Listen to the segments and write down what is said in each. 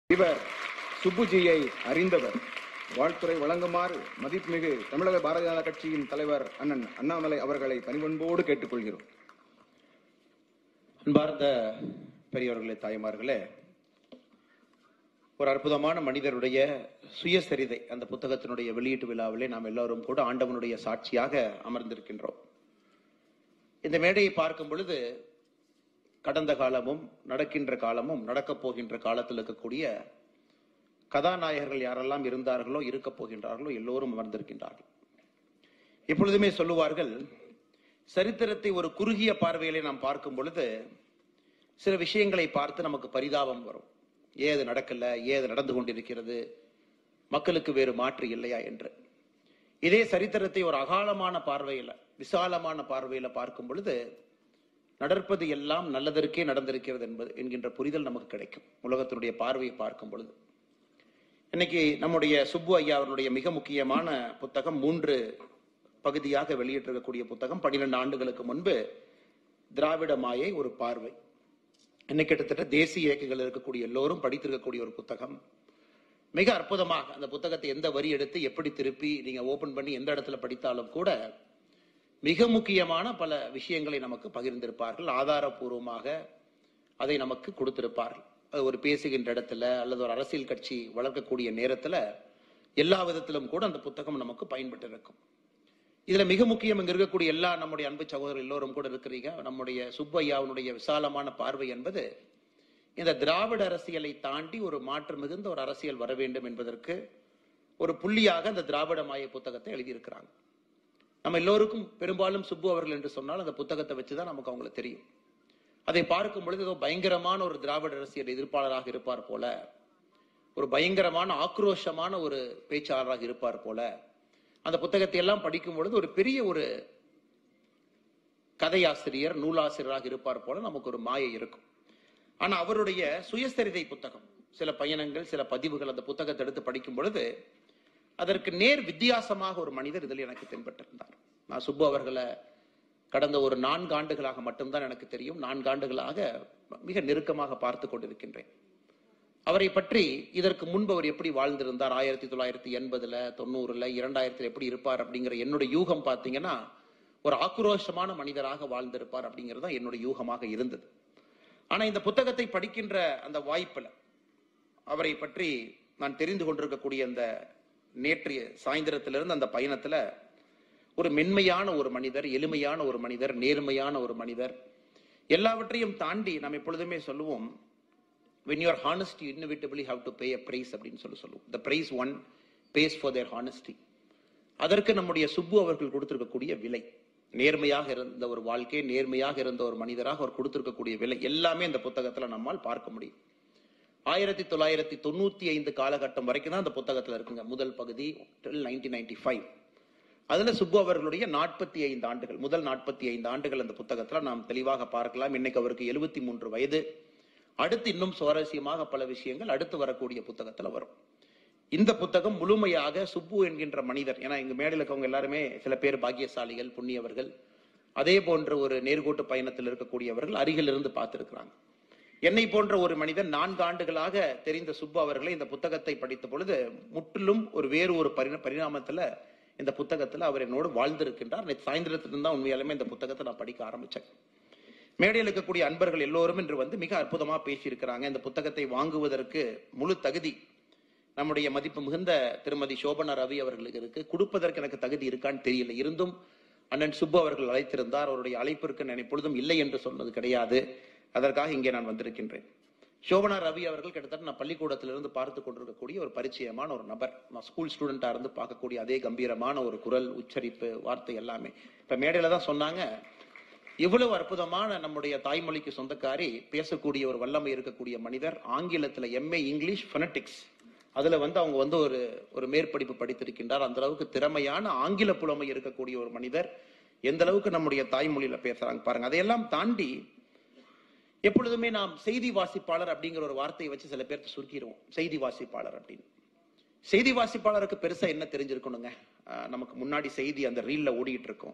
இவர் சுப்புஜியை அறிந்தவர் வாழ்த்துறை வழங்குமாறு மதிப்புமிகு தமிழக பாரதிய ஜனதா கட்சியின் தலைவர் அண்ணன் அண்ணாமலை அவர்களை பணிவன்போடு கேட்டுக்கொள்கிறோம் அன்பார்ந்த பெரியவர்களே தாய்மார்களே ஒரு அற்புதமான மனிதருடைய சுயசரிதை அந்த புத்தகத்தினுடைய வெளியீட்டு விழாவிலே நாம் எல்லோரும் கூட ஆண்டவனுடைய சாட்சியாக அமர்ந்திருக்கின்றோம் இந்த மேடையை பார்க்கும் பொழுது கடந்த காலமும் நடக்கின்ற காலமும் நடக்கப் போகின்ற காலத்தில் இருக்கக்கூடிய கதாநாயகர்கள் யாரெல்லாம் இருந்தார்களோ இருக்கப் போகின்றார்களோ எல்லோரும் அமர்ந்திருக்கின்றார்கள் எப்பொழுதுமே சொல்லுவார்கள் சரித்திரத்தை ஒரு குறுகிய பார்வையிலே நாம் பார்க்கும் பொழுது சில விஷயங்களை பார்த்து நமக்கு பரிதாபம் வரும் ஏது நடக்கல ஏது நடந்து கொண்டிருக்கிறது மக்களுக்கு வேறு மாற்று இல்லையா என்று இதே சரித்திரத்தை ஒரு அகாலமான பார்வையில விசாலமான பார்வையில பார்க்கும் பொழுது நடப்பது எல்லாம் நல்லதற்கே நடந்திருக்கிறது என்பது என்கின்ற புரிதல் நமக்கு கிடைக்கும் உலகத்தினுடைய பார்வையை பார்க்கும் பொழுது இன்னைக்கு நம்முடைய சுப்பு ஐயா அவருடைய மிக முக்கியமான புத்தகம் மூன்று பகுதியாக வெளியிட்டிருக்கக்கூடிய புத்தகம் பன்னிரண்டு ஆண்டுகளுக்கு முன்பு திராவிட மாயை ஒரு பார்வை இன்னைக்கு கிட்டத்தட்ட தேசிய இயக்கங்கள் இருக்கக்கூடிய எல்லோரும் படித்திருக்கக்கூடிய ஒரு புத்தகம் மிக அற்புதமாக அந்த புத்தகத்தை எந்த வரி எடுத்து எப்படி திருப்பி நீங்க ஓபன் பண்ணி எந்த இடத்துல படித்தாலும் கூட மிக முக்கியமான பல விஷயங்களை நமக்கு பகிர்ந்திருப்பார்கள் ஆதாரபூர்வமாக அதை நமக்கு கொடுத்திருப்பார்கள் அது ஒரு பேசுகின்ற இடத்துல அல்லது ஒரு அரசியல் கட்சி வளர்க்கக்கூடிய நேரத்துல எல்லா விதத்திலும் கூட அந்த புத்தகம் நமக்கு பயன்பட்டு இருக்கும் இதுல மிக முக்கியம் இங்க இருக்கக்கூடிய எல்லா நம்முடைய அன்பு சகோதரர் எல்லோரும் கூட இருக்கிறீங்க நம்முடைய சுப்பையாவுடைய விசாலமான பார்வை என்பது இந்த திராவிட அரசியலை தாண்டி ஒரு மாற்று மிகுந்த ஒரு அரசியல் வர வேண்டும் என்பதற்கு ஒரு புள்ளியாக அந்த திராவிட மாய புத்தகத்தை எழுதியிருக்கிறாங்க நம்ம எல்லோருக்கும் பெரும்பாலும் சுப்பு அவர்கள் என்று சொன்னால் அந்த புத்தகத்தை வச்சுதான் நமக்கு அவங்களுக்கு தெரியும் அதை பார்க்கும் பொழுது ஏதோ பயங்கரமான ஒரு திராவிட அரசியல் எதிர்ப்பாளராக இருப்பார் போல ஒரு பயங்கரமான ஆக்ரோஷமான ஒரு பேச்சாளராக இருப்பார் போல அந்த புத்தகத்தை எல்லாம் படிக்கும் பொழுது ஒரு பெரிய ஒரு கதையாசிரியர் நூலாசிரியராக இருப்பார் போல நமக்கு ஒரு மாயை இருக்கும் ஆனா அவருடைய சுயசரிதை புத்தகம் சில பயணங்கள் சில பதிவுகள் அந்த புத்தகத்தை எடுத்து படிக்கும் பொழுது அதற்கு நேர் வித்தியாசமாக ஒரு மனிதர் இதில் எனக்கு தென்பட்டிருந்தார் நான் சுப்பு அவர்களை கடந்த ஒரு நான்கு ஆண்டுகளாக மட்டும்தான் எனக்கு தெரியும் நான்கு ஆண்டுகளாக மிக நெருக்கமாக பார்த்து கொண்டிருக்கின்றேன் அவரை பற்றி இதற்கு முன்பு அவர் எப்படி வாழ்ந்திருந்தார் ஆயிரத்தி தொள்ளாயிரத்தி எண்பதுல தொண்ணூறுல இரண்டாயிரத்துல எப்படி இருப்பார் அப்படிங்கிற என்னுடைய யூகம் பார்த்தீங்கன்னா ஒரு ஆக்ரோஷமான மனிதராக வாழ்ந்திருப்பார் அப்படிங்கிறது தான் என்னுடைய யூகமாக இருந்தது ஆனா இந்த புத்தகத்தை படிக்கின்ற அந்த வாய்ப்புல அவரை பற்றி நான் தெரிந்து கொண்டிருக்கக்கூடிய அந்த நேற்றைய சாயந்தரத்திலிருந்து அந்த பயணத்துல ஒரு மென்மையான ஒரு மனிதர் எளிமையான ஒரு மனிதர் நேர்மையான ஒரு மனிதர் எல்லாவற்றையும் தாண்டி நாம் எப்பொழுதுமே சொல்லுவோம் when you are honest you inevitably have to pay a price அப்படின்னு சொல்லி சொல்லுவோம் the price one pays for their honesty அதற்கு நம்முடைய சுப்பு அவர்கள் கொடுத்திருக்கக்கூடிய விலை நேர்மையாக இருந்த ஒரு வாழ்க்கை நேர்மையாக இருந்த ஒரு மனிதராக அவர் கொடுத்திருக்கக்கூடிய விலை எல்லாமே இந்த புத்தகத்துல நம்மால் பார்க்க முடியும் ஆயிரத்தி தொள்ளாயிரத்தி தொண்ணூத்தி ஐந்து காலகட்டம் வரைக்கும் தான் அந்த புத்தகத்துல இருக்குங்க முதல் பகுதி நைன்டீன் நைன்டி ஃபைவ் அதுல சுப்பு அவர்களுடைய நாற்பத்தி ஐந்து ஆண்டுகள் முதல் நாற்பத்தி ஐந்து ஆண்டுகள் அந்த புத்தகத்துல நாம் தெளிவாக பார்க்கலாம் இன்னைக்கு அவருக்கு எழுபத்தி மூன்று வயது அடுத்து இன்னும் சுவாரஸ்யமாக பல விஷயங்கள் அடுத்து வரக்கூடிய புத்தகத்துல வரும் இந்த புத்தகம் முழுமையாக சுப்பு என்கின்ற மனிதர் ஏன்னா இங்க மேடையில் இருக்கவங்க எல்லாருமே சில பேர் பாக்கியசாலிகள் புண்ணியவர்கள் அதே போன்ற ஒரு நேர்கோட்டு பயணத்தில் இருக்கக்கூடியவர்கள் அருகில் இருந்து பார்த்திருக்கிறாங்க என்னை போன்ற ஒரு மனிதன் நான்கு ஆண்டுகளாக தெரிந்த சுப்பு அவர்களை இந்த புத்தகத்தை படித்த பொழுது முற்றிலும் ஒரு வேறு ஒரு பரிண பரிணாமத்துல இந்த புத்தகத்துல அவர் என்னோடு வாழ்ந்திருக்கின்றார் நேற்று சாயந்தரத்திலிருந்து தான் உண்மையாலுமே இந்த புத்தகத்தை நான் படிக்க ஆரம்பிச்சேன் மேடையில் இருக்கக்கூடிய அன்பர்கள் எல்லோரும் இன்று வந்து மிக அற்புதமா பேசியிருக்கிறாங்க இந்த புத்தகத்தை வாங்குவதற்கு முழு தகுதி நம்முடைய மதிப்பு மிகுந்த திருமதி சோபனா ரவி அவர்களுக்கு இருக்கு கொடுப்பதற்கு எனக்கு தகுதி இருக்கான்னு தெரியல இருந்தும் அண்ணன் சுப்பு அவர்கள் அழைத்திருந்தார் அவருடைய அழைப்பிற்கு நான் எப்பொழுதும் இல்லை என்று சொன்னது கிடையாது அதற்காக இங்கே நான் வந்திருக்கின்றேன் சோபனா ரவி அவர்கள் கிட்டத்தட்ட நான் பள்ளிக்கூடத்திலிருந்து பார்த்து கொண்டிருக்கக்கூடிய ஒரு பரிச்சயமான ஒரு நபர் நான் ஸ்கூல் ஸ்டூடெண்டா இருந்து பார்க்கக்கூடிய அதே கம்பீரமான ஒரு குரல் உச்சரிப்பு வார்த்தை எல்லாமே இப்ப மேடையில தான் சொன்னாங்க இவ்வளவு அற்புதமான நம்முடைய தாய்மொழிக்கு சொந்தக்காரி பேசக்கூடிய ஒரு வல்லமை இருக்கக்கூடிய மனிதர் ஆங்கிலத்துல எம்ஏ இங்கிலீஷ் ஃபனட்டிக்ஸ் அதுல வந்து அவங்க வந்து ஒரு ஒரு மேற்படிப்பு படித்திருக்கின்றார் அந்த அளவுக்கு திறமையான ஆங்கில புலமை இருக்கக்கூடிய ஒரு மனிதர் எந்த அளவுக்கு நம்முடைய தாய்மொழியில பேசுறாங்க பாருங்க அதையெல்லாம் தாண்டி எப்பொழுதுமே நாம் செய்தி வாசிப்பாளர் அப்படிங்கிற ஒரு வார்த்தையை வச்சு சில பேர்த்த சுருக்கிடுவோம் செய்தி வாசிப்பாளர் அப்படின்னு செய்தி வாசிப்பாளருக்கு பெருசா என்ன தெரிஞ்சிருக்கணுங்க ஆஹ் நமக்கு முன்னாடி செய்தி அந்த ரீல்ல ஓடிட்டு இருக்கும்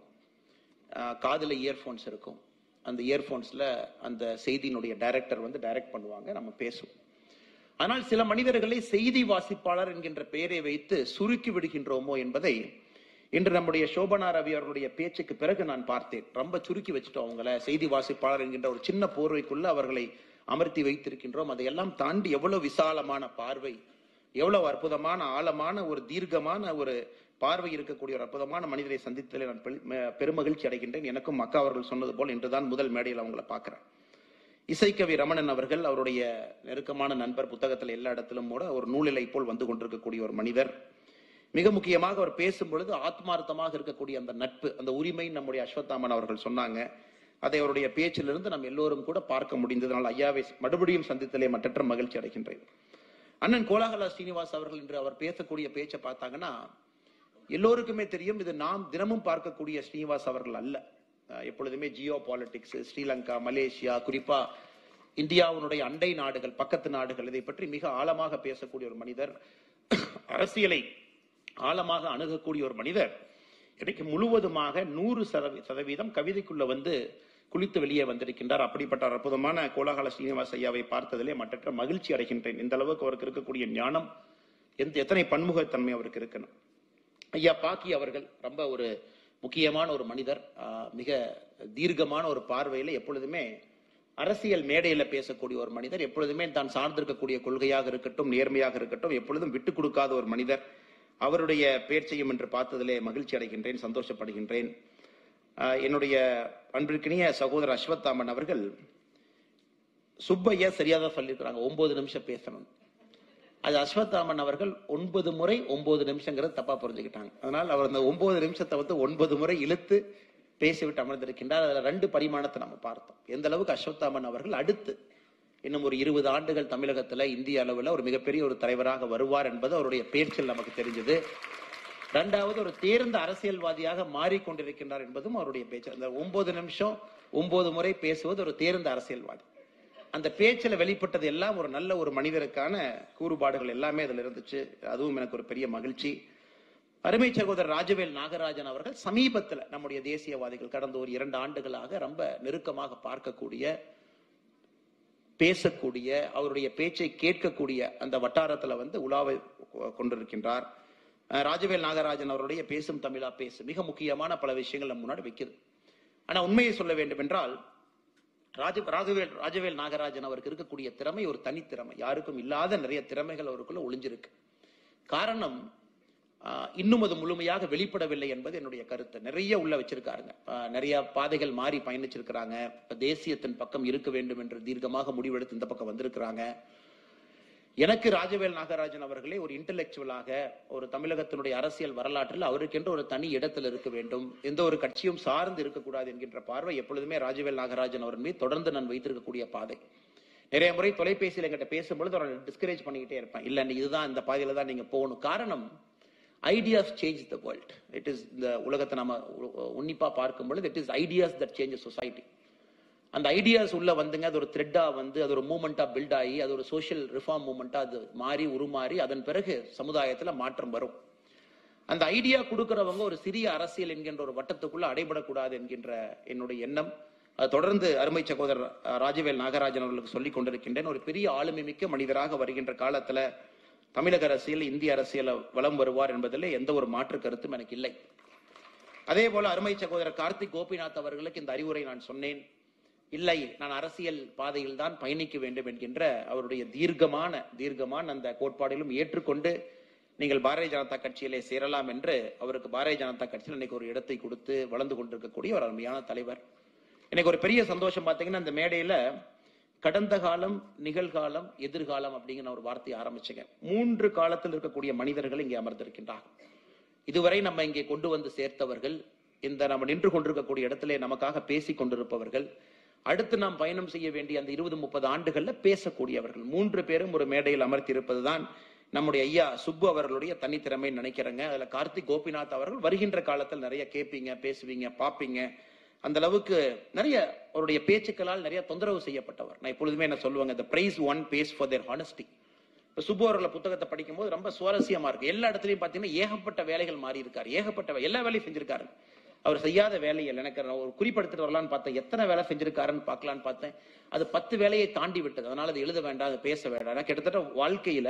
ஆஹ் காதுல இயர்போன்ஸ் இருக்கும் அந்த இயர்போன்ஸ்ல அந்த செய்தியினுடைய டைரக்டர் வந்து டைரக்ட் பண்ணுவாங்க நம்ம பேசுவோம் ஆனால் சில மனிதர்களை செய்தி வாசிப்பாளர் என்கின்ற பெயரை வைத்து சுருக்கி விடுகின்றோமோ என்பதை இன்று நம்முடைய சோபனா ரவி அவர்களுடைய பேச்சுக்கு பிறகு நான் பார்த்தேன் ரொம்ப சுருக்கி வச்சுட்டோம் அவங்கள செய்தி வாசிப்பாளர் என்கின்ற ஒரு சின்ன போர்வைக்குள்ள அவர்களை அமர்த்தி வைத்திருக்கின்றோம் அதையெல்லாம் தாண்டி எவ்வளவு விசாலமான பார்வை எவ்வளவு அற்புதமான ஆழமான ஒரு தீர்க்கமான ஒரு பார்வை இருக்கக்கூடிய ஒரு அற்புதமான மனிதரை சந்தித்ததில் நான் பெரு- ம- பெருமகிழ்ச்சி அடைகின்றேன் எனக்கும் மக்கா அவர்கள் சொன்னது போல் இன்றுதான் முதல் மேடையில் அவங்கள பார்க்கிறேன் இசைக்கவி ரமணன் அவர்கள் அவருடைய நெருக்கமான நண்பர் புத்தகத்தில் எல்லா இடத்திலும் கூட ஒரு நூலிலை போல் வந்து கொண்டிருக்கக்கூடிய ஒரு மனிதர் மிக முக்கியமாக அவர் பேசும் பொழுது ஆத்மார்த்தமாக இருக்கக்கூடிய அந்த நட்பு அந்த உரிமை நம்முடைய அஸ்வத்தாமன் அவர்கள் சொன்னாங்க அதை அவருடைய பேச்சிலிருந்து நம்ம எல்லோரும் கூட பார்க்க முடிந்ததனால் ஐயாவை மறுபடியும் சந்தித்தலே மற்றற்ற மகிழ்ச்சி அடைகின்றேன் அண்ணன் கோலாகலா ஸ்ரீனிவாஸ் அவர்கள் இன்று அவர் பேசக்கூடிய பேச்சை பார்த்தாங்கன்னா எல்லோருக்குமே தெரியும் இது நாம் தினமும் பார்க்கக்கூடிய ஸ்ரீனிவாஸ் அவர்கள் அல்ல அஹ் எப்பொழுதுமே ஜியோ பாலிடிக்ஸ் ஸ்ரீலங்கா மலேசியா குறிப்பா இந்தியாவினுடைய அண்டை நாடுகள் பக்கத்து நாடுகள் இதை பற்றி மிக ஆழமாக பேசக்கூடிய ஒரு மனிதர் அரசியலை ஆழமாக அணுகக்கூடிய ஒரு மனிதர் இன்றைக்கு முழுவதுமாக நூறு சதவீ சதவீதம் கவிதைக்குள்ள வந்து குளித்து வெளியே வந்திருக்கின்றார் அப்படிப்பட்ட ஒரு அற்புதமான கோலாகல ஸ்ரீனிவாஸ் ஐயாவை பார்த்ததிலே மற்றற்ற மகிழ்ச்சி அடைகின்றேன் இந்த அளவுக்கு அவருக்கு இருக்கக்கூடிய ஞானம் எந்த எத்தனை பன்முகத்தன்மை அவருக்கு இருக்கணும் ஐயா பாக்கி அவர்கள் ரொம்ப ஒரு முக்கியமான ஒரு மனிதர் ஆஹ் மிக தீர்க்கமான ஒரு பார்வையில எப்பொழுதுமே அரசியல் மேடையில பேசக்கூடிய ஒரு மனிதர் எப்பொழுதுமே தான் சார்ந்திருக்கக்கூடிய கொள்கையாக இருக்கட்டும் நேர்மையாக இருக்கட்டும் எப்பொழுதும் விட்டு கொடுக்காத ஒரு மனிதர் அவருடைய பேச்சையும் என்று பார்த்ததிலே மகிழ்ச்சி அடைகின்றேன் சந்தோஷப்படுகின்றேன் ஆஹ் என்னுடைய அன்பிற்கினிய சகோதரர் அஸ்வத்தாமன் அவர்கள் சுப்பையா சரியாதான் சொல்லியிருக்கிறாங்க ஒன்பது நிமிஷம் பேசணும் அது அஸ்வத்தாமன் அவர்கள் ஒன்பது முறை ஒன்பது நிமிஷங்கிறது தப்பா புரிஞ்சுக்கிட்டாங்க அதனால் அவர் அந்த ஒன்பது நிமிஷத்தை வந்து ஒன்பது முறை இழுத்து பேசிவிட்டு அமர்ந்திருக்கின்றார் அதுல ரெண்டு பரிமாணத்தை நம்ம பார்த்தோம் எந்த அளவுக்கு அஸ்வத்தாமன் அவர்கள் அடுத்து இன்னும் ஒரு இருபது ஆண்டுகள் தமிழகத்துல இந்திய அளவுல ஒரு மிகப்பெரிய ஒரு தலைவராக வருவார் என்பது அவருடைய பேச்சில் நமக்கு தெரிஞ்சது இரண்டாவது ஒரு தேர்ந்த அரசியல்வாதியாக மாறிக்கொண்டிருக்கின்றார் என்பதும் அவருடைய பேச்சு அந்த ஒன்பது நிமிஷம் ஒன்பது முறை பேசுவது ஒரு தேர்ந்த அரசியல்வாதி அந்த பேச்சில் வெளிப்பட்டது எல்லாம் ஒரு நல்ல ஒரு மனிதருக்கான கூறுபாடுகள் எல்லாமே அதுல இருந்துச்சு அதுவும் எனக்கு ஒரு பெரிய மகிழ்ச்சி அருமை சகோதரர் ராஜவேல் நாகராஜன் அவர்கள் சமீபத்துல நம்முடைய தேசியவாதிகள் கடந்த ஒரு இரண்டு ஆண்டுகளாக ரொம்ப நெருக்கமாக பார்க்கக்கூடிய பேசக்கூடிய அவருடைய பேச்சை கேட்கக்கூடிய அந்த வட்டாரத்துல வந்து உலாவை கொண்டிருக்கின்றார் அஹ் ராஜவேல் நாகராஜன் அவருடைய பேசும் தமிழா பேசு மிக முக்கியமான பல விஷயங்கள் நம்ம முன்னாடி வைக்குது ஆனா உண்மையை சொல்ல வேண்டும் என்றால் ராஜ ராகவேல் ராஜவேல் நாகராஜன் அவருக்கு இருக்கக்கூடிய திறமை ஒரு தனித்திறமை யாருக்கும் இல்லாத நிறைய திறமைகள் அவருக்குள்ள ஒளிஞ்சிருக்கு காரணம் ஆஹ், இன்னும் அது முழுமையாக வெளிப்படவில்லை என்பது என்னுடைய கருத்து நிறைய உள்ள வச்சிருக்காருங்க ஆஹ், நிறைய பாதைகள் மாறி பயணிச்சிருக்கிறாங்க இப்ப தேசியத்தின் பக்கம் இருக்க வேண்டும் என்று தீர்க்கமாக முடிவெடுத்து இந்த பக்கம் வந்திருக்கிறாங்க எனக்கு ராஜவேல் நாகராஜன் அவர்களே ஒரு இன்டெலெக்சுவலாக ஒரு தமிழகத்தினுடைய அரசியல் வரலாற்றில் அவருக்கென்று ஒரு தனி இடத்தில் இருக்க வேண்டும் எந்த ஒரு கட்சியும் சார்ந்து இருக்கக்கூடாது என்கின்ற பார்வை எப்பொழுதுமே ராஜவேல் நாகராஜன் அவர் மீது தொடர்ந்து நான் வைத்திருக்கக்கூடிய பாதை நிறைய முறை தொலைபேசியில் என்கிட்ட பேசும்பொழுது அவரை டிஸ்கரேஜ் பண்ணிக்கிட்டே இருப்பேன் இல்ல நீ இதுதான் இந்த பாதையில தான் நீங்க போகணும் காரணம் ideas change the world it is இந்த உலகத்தை நம்ம உ- உன்னிப்பா பார்க்கும் பொழுது it is ideas that change society அந்த ஐடியாஸ் உள்ள வந்துங்க அது ஒரு த்ரெட்டா வந்து அது ஒரு மூமெண்டா பில்ட் ஆகி அது ஒரு சோஷியல் ரிஃபார்ம் மூமெண்டா அது மாறி உருமாறி அதன் பிறகு சமுதாயத்துல மாற்றம் வரும் அந்த ஐடியா கொடுக்கறவங்க ஒரு சிறிய அரசியல் என்கின்ற ஒரு வட்டத்துக்குள்ள அடைபடக்கூடாது என்கின்ற என்னுடைய எண்ணம் அது தொடர்ந்து அருமை சகோதரர் அஹ், ராஜவேல் நாகராஜன் அவர்களுக்கு சொல்லிக் கொண்டிருக்கின்றேன் ஒரு பெரிய ஆளுமை மிக்க மனிதராக வருகின்ற காலத்துல தமிழக அரசியல் இந்திய அரசியல வலம் வருவார் என்பதிலே எந்த ஒரு மாற்று கருத்தும் எனக்கு இல்லை அதே போல அருமை சகோதரர் கார்த்திக் கோபிநாத் அவர்களுக்கு இந்த அறிவுரை நான் சொன்னேன் இல்லை நான் அரசியல் பாதையில் தான் பயணிக்க வேண்டும் என்கின்ற அவருடைய தீர்க்கமான தீர்க்கமான அந்த கோட்பாடிலும் ஏற்றுக்கொண்டு நீங்கள் பாரதிய ஜனதா கட்சியிலே சேரலாம் என்று அவருக்கு பாரதிய ஜனதா கட்சியில் இன்னைக்கு ஒரு இடத்தை கொடுத்து வளர்ந்து கொண்டிருக்கக்கூடிய ஒரு அருமையான தலைவர் எனக்கு ஒரு பெரிய சந்தோஷம் பார்த்தீங்கன்னா அந்த மேடையில கடந்த காலம் நிகழ்காலம் எதிர்காலம் அப்படிங்கிற ஒரு வார்த்தையை ஆரம்பிச்சுங்க மூன்று காலத்தில் இருக்கக்கூடிய மனிதர்கள் இங்கே அமர்ந்திருக்கின்றார் இதுவரை நம்ம இங்கே கொண்டு வந்து சேர்த்தவர்கள் இந்த நம்ம நின்று கொண்டிருக்கக்கூடிய இடத்திலே நமக்காக பேசிக் கொண்டிருப்பவர்கள் அடுத்து நாம் பயணம் செய்ய வேண்டிய அந்த இருபது முப்பது ஆண்டுகள்ல பேசக்கூடியவர்கள் மூன்று பேரும் ஒரு மேடையில் அமர்த்தி இருப்பதுதான் நம்முடைய ஐயா சுப்பு அவர்களுடைய தனித்திறமை நினைக்கிறேங்க அதுல கார்த்திக் கோபிநாத் அவர்கள் வருகின்ற காலத்தில் நிறைய கேட்பீங்க பேசுவீங்க பாப்பீங்க அந்த அளவுக்கு நிறைய அவருடைய பேச்சுக்களால் நிறைய தொந்தரவு செய்யப்பட்டவர் நான் எப்பொழுதுமே என்ன சொல்லுவாங்க the price one pays for their honesty இப்ப சுப்பு அவர்கள புத்தகத்தை படிக்கும்போது ரொம்ப சுவாரஸ்யமா இருக்கு எல்லா இடத்துலயும் பாத்தீங்கன்னா ஏகப்பட்ட வேலைகள் மாறி இருக்காரு ஏகப்பட்ட வே- எல்லா வேலையும் செஞ்சிருக்காரு அவர் செய்யாத வேலைகள் எனக்கு நான் ஒரு குறிப்பெடுத்துட்டு வரலான்னு பார்த்தேன் எத்தனை வேலை செஞ்சிருக்காருன்னு பார்க்கலான்னு பார்த்தேன் அது பத்து வேலையை தாண்டி விட்டது அதனால அது எழுத வேண்டாம் அது பேச வேண்டாம் ஏன்னா கிட்டத்தட்ட வாழ்க்கையில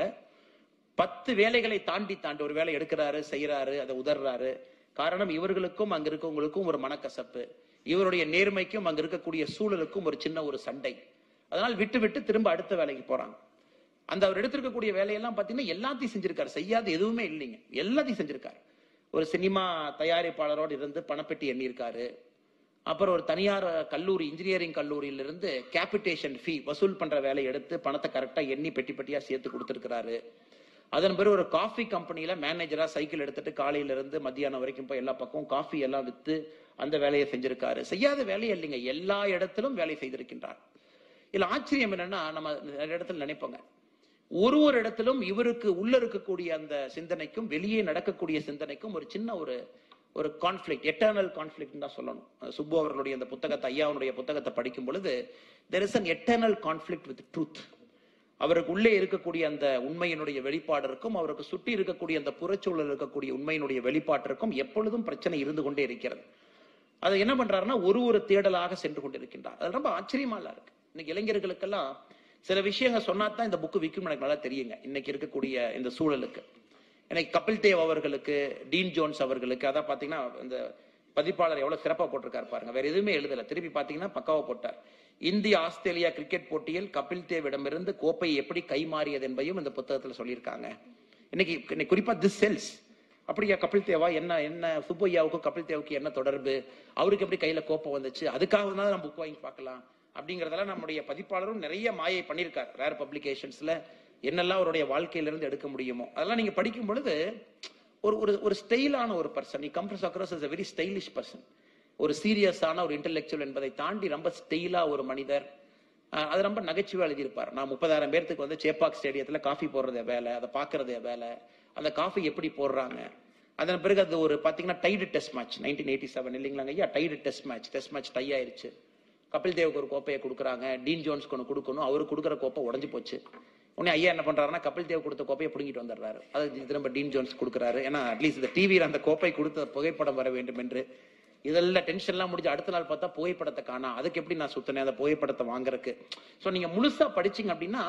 பத்து வேலைகளை தாண்டி தாண்டி ஒரு வேலை எடுக்கிறாரு செய்யறாரு அதை உதறாரு காரணம் இவர்களுக்கும் அங்க இருக்கவங்களுக்கும் ஒரு மனக்கசப்பு இவருடைய நேர்மைக்கும் அங்க இருக்கக்கூடிய சூழலுக்கும் ஒரு சின்ன ஒரு சண்டை அதனால் விட்டு விட்டு திரும்ப அடுத்த வேலைக்கு போறாங்க அந்த அவர் எடுத்திருக்கக்கூடிய வேலையெல்லாம் பாத்தீங்கன்னா எல்லாத்தையும் செஞ்சிருக்காரு செய்யாத எதுவுமே இல்லைங்க எல்லாத்தையும் செஞ்சிருக்காரு ஒரு சினிமா தயாரிப்பாளரோடு இருந்து பணப்பெட்டி எண்ணியிருக்காரு அப்புறம் ஒரு தனியார் கல்லூரி இன்ஜினியரிங் கல்லூரியிலிருந்து கேபிட்டேஷன் ஃபீ வசூல் பண்ற வேலையை எடுத்து பணத்தை கரெக்டா எண்ணி பெட்டி பெட்டியா சேர்த்து கொடுத்திருக்கிறாரு அதன் பிறகு ஒரு காஃபி கம்பெனில மேனேஜரா சைக்கிள் எடுத்துட்டு காலையில இருந்து மத்தியானம் வரைக்கும் போய் எல்லா பக்கம் காஃபி எல்லாம் வித்து அந்த வேலையை செஞ்சிருக்காரு செய்யாத வேலையே இல்லைங்க எல்லா இடத்திலும் வேலை செய்திருக்கின்றார் இதுல ஆச்சரியம் என்னன்னா நம்ம நிறைய இடத்துல நினைப்போங்க ஒரு ஒரு இடத்திலும் இவருக்கு உள்ள இருக்கக்கூடிய அந்த சிந்தனைக்கும் வெளியே நடக்கக்கூடிய சிந்தனைக்கும் ஒரு சின்ன ஒரு ஒரு கான்ஃபிளிக் எட்டர்னல் கான்ஃபிளிக் தான் சொல்லணும் அஹ் சுப்பு அவர்களுடைய அந்த புத்தகத்தை ஐயாவுடைய புத்தகத்தை படிக்கும் பொழுது there is an eternal conflict with truth அவருக்கு உள்ளே இருக்கக்கூடிய அந்த உண்மையினுடைய வெளிப்பாட்டிற்கும் அவருக்கு சுற்றி இருக்கக்கூடிய அந்த புறச்சூழல் இருக்கக்கூடிய உண்மையினுடைய வெளிப்பாட்டிற்கும் எப்பொழுதும் பிரச்சனை இருந்து கொண்டே இருக்கிறது அதை என்ன பண்றாருன்னா ஒரு ஒரு தேடலாக சென்று கொண்டிருக்கின்றார் அது ரொம்ப ஆச்சரியமா இல்ல இருக்கு இன்னைக்கு இளைஞர்களுக்கெல்லாம் சில விஷயங்கள் சொன்னா தான் இந்த புக்கு விற்கும் எனக்கு நல்லா தெரியுங்க இன்னைக்கு இருக்கக்கூடிய இந்த சூழலுக்கு எனக்கு கபில் தேவ் அவர்களுக்கு டீன் ஜோன்ஸ் அவர்களுக்கு அதான் பாத்தீங்கன்னா இந்த பதிப்பாளர் எவ்வளவு சிறப்பா போட்டிருக்காரு பாருங்க வேற எதுவுமே எழுதல திருப்பி பாத்தீங்கன்னா பக்காவா போட்டார் இந்திய ஆஸ்திரேலியா கிரிக்கெட் போட்டியில் கபில் தேவிடமிருந்து கோப்பை எப்படி கைமாறியது என்பதையும் இந்த புத்தகத்துல சொல்லியிருக்காங்க இன்னைக்கு இன்னைக்கு குறிப்பா திஸ் செல்ஸ் அப்படியா கபில் தேவா என்ன என்ன சுப்பையாவுக்கும் கபில் தேவுக்கு என்ன தொடர்பு அவருக்கு எப்படி கையில கோப்பம் வந்துச்சு அதுக்காக தான் நம்ம புக் வாங்கி பார்க்கலாம் அப்படிங்கறதெல்லாம் நம்முடைய பதிப்பாளரும் நிறைய மாயை பண்ணியிருக்கார் ரேர் பப்ளிகேஷன்ஸ்ல என்னெல்லாம் அவருடைய வாழ்க்கையில இருந்து எடுக்க முடியுமோ அதெல்லாம் நீங்க படிக்கும் பொழுது ஒரு ஒரு ஒரு ஸ்டைலான ஒரு person comes across is a very stylish person ஒரு சீரியஸான ஒரு இன்டெலெக்சுவல் என்பதை தாண்டி ரொம்ப ஸ்டைலா ஒரு மனிதர் அஹ் அது ரொம்ப நகைச்சுவை எழுதியிருப்பார் நான் முப்பதாயிரம் பேர்த்துக்கு வந்து சேப்பாக் ஸ்டேடியத்துல காஃபி போடுறதே வேலை அதை பாக்குறதே வேலை அந்த காஃபி எப்படி போடுறாங்க அதன் பிறகு அது ஒரு பாத்தீங்கன்னா tied test match nineteen eighty seven இல்லைங்களாங்க ஐயா tied test match test match tie ஆயிருச்சு கபில் தேவுக்கு ஒரு கோப்பையை கொடுக்குறாங்க டீன் ஜோன்ஸ்க்கு ஒன்று கொடுக்கணும் அவரு கொடுக்குற கோப்பை உடஞ்சு போச்சு உடனே ஐயா என்ன பண்றாருன்னா கபில் தேவ் கொடுத்த கோப்பையை பிடுங்கிட்டு வந்துடுறாரு அது திரும்ப டீன் ஜோன்ஸ் கொடுக்குறாரு ஏன்னா அட்லீஸ்ட் இந்த டிவியில் அந்த கோப்பை கொடுத்த புகைப்படம் வர வேண்டும் என்று இதெல்லாம் டென்ஷன்லாம் முடிஞ்சு அடுத்த நாள் பார்த்தா புகைப்படத்தை காணா அதுக்கு எப்படி நான் சுத்தினேன் அந்த புகைப்படத்தை வாங்குறதுக்கு ஸோ நீங்க முழுசா படிச்சீங்க அப்படின்னா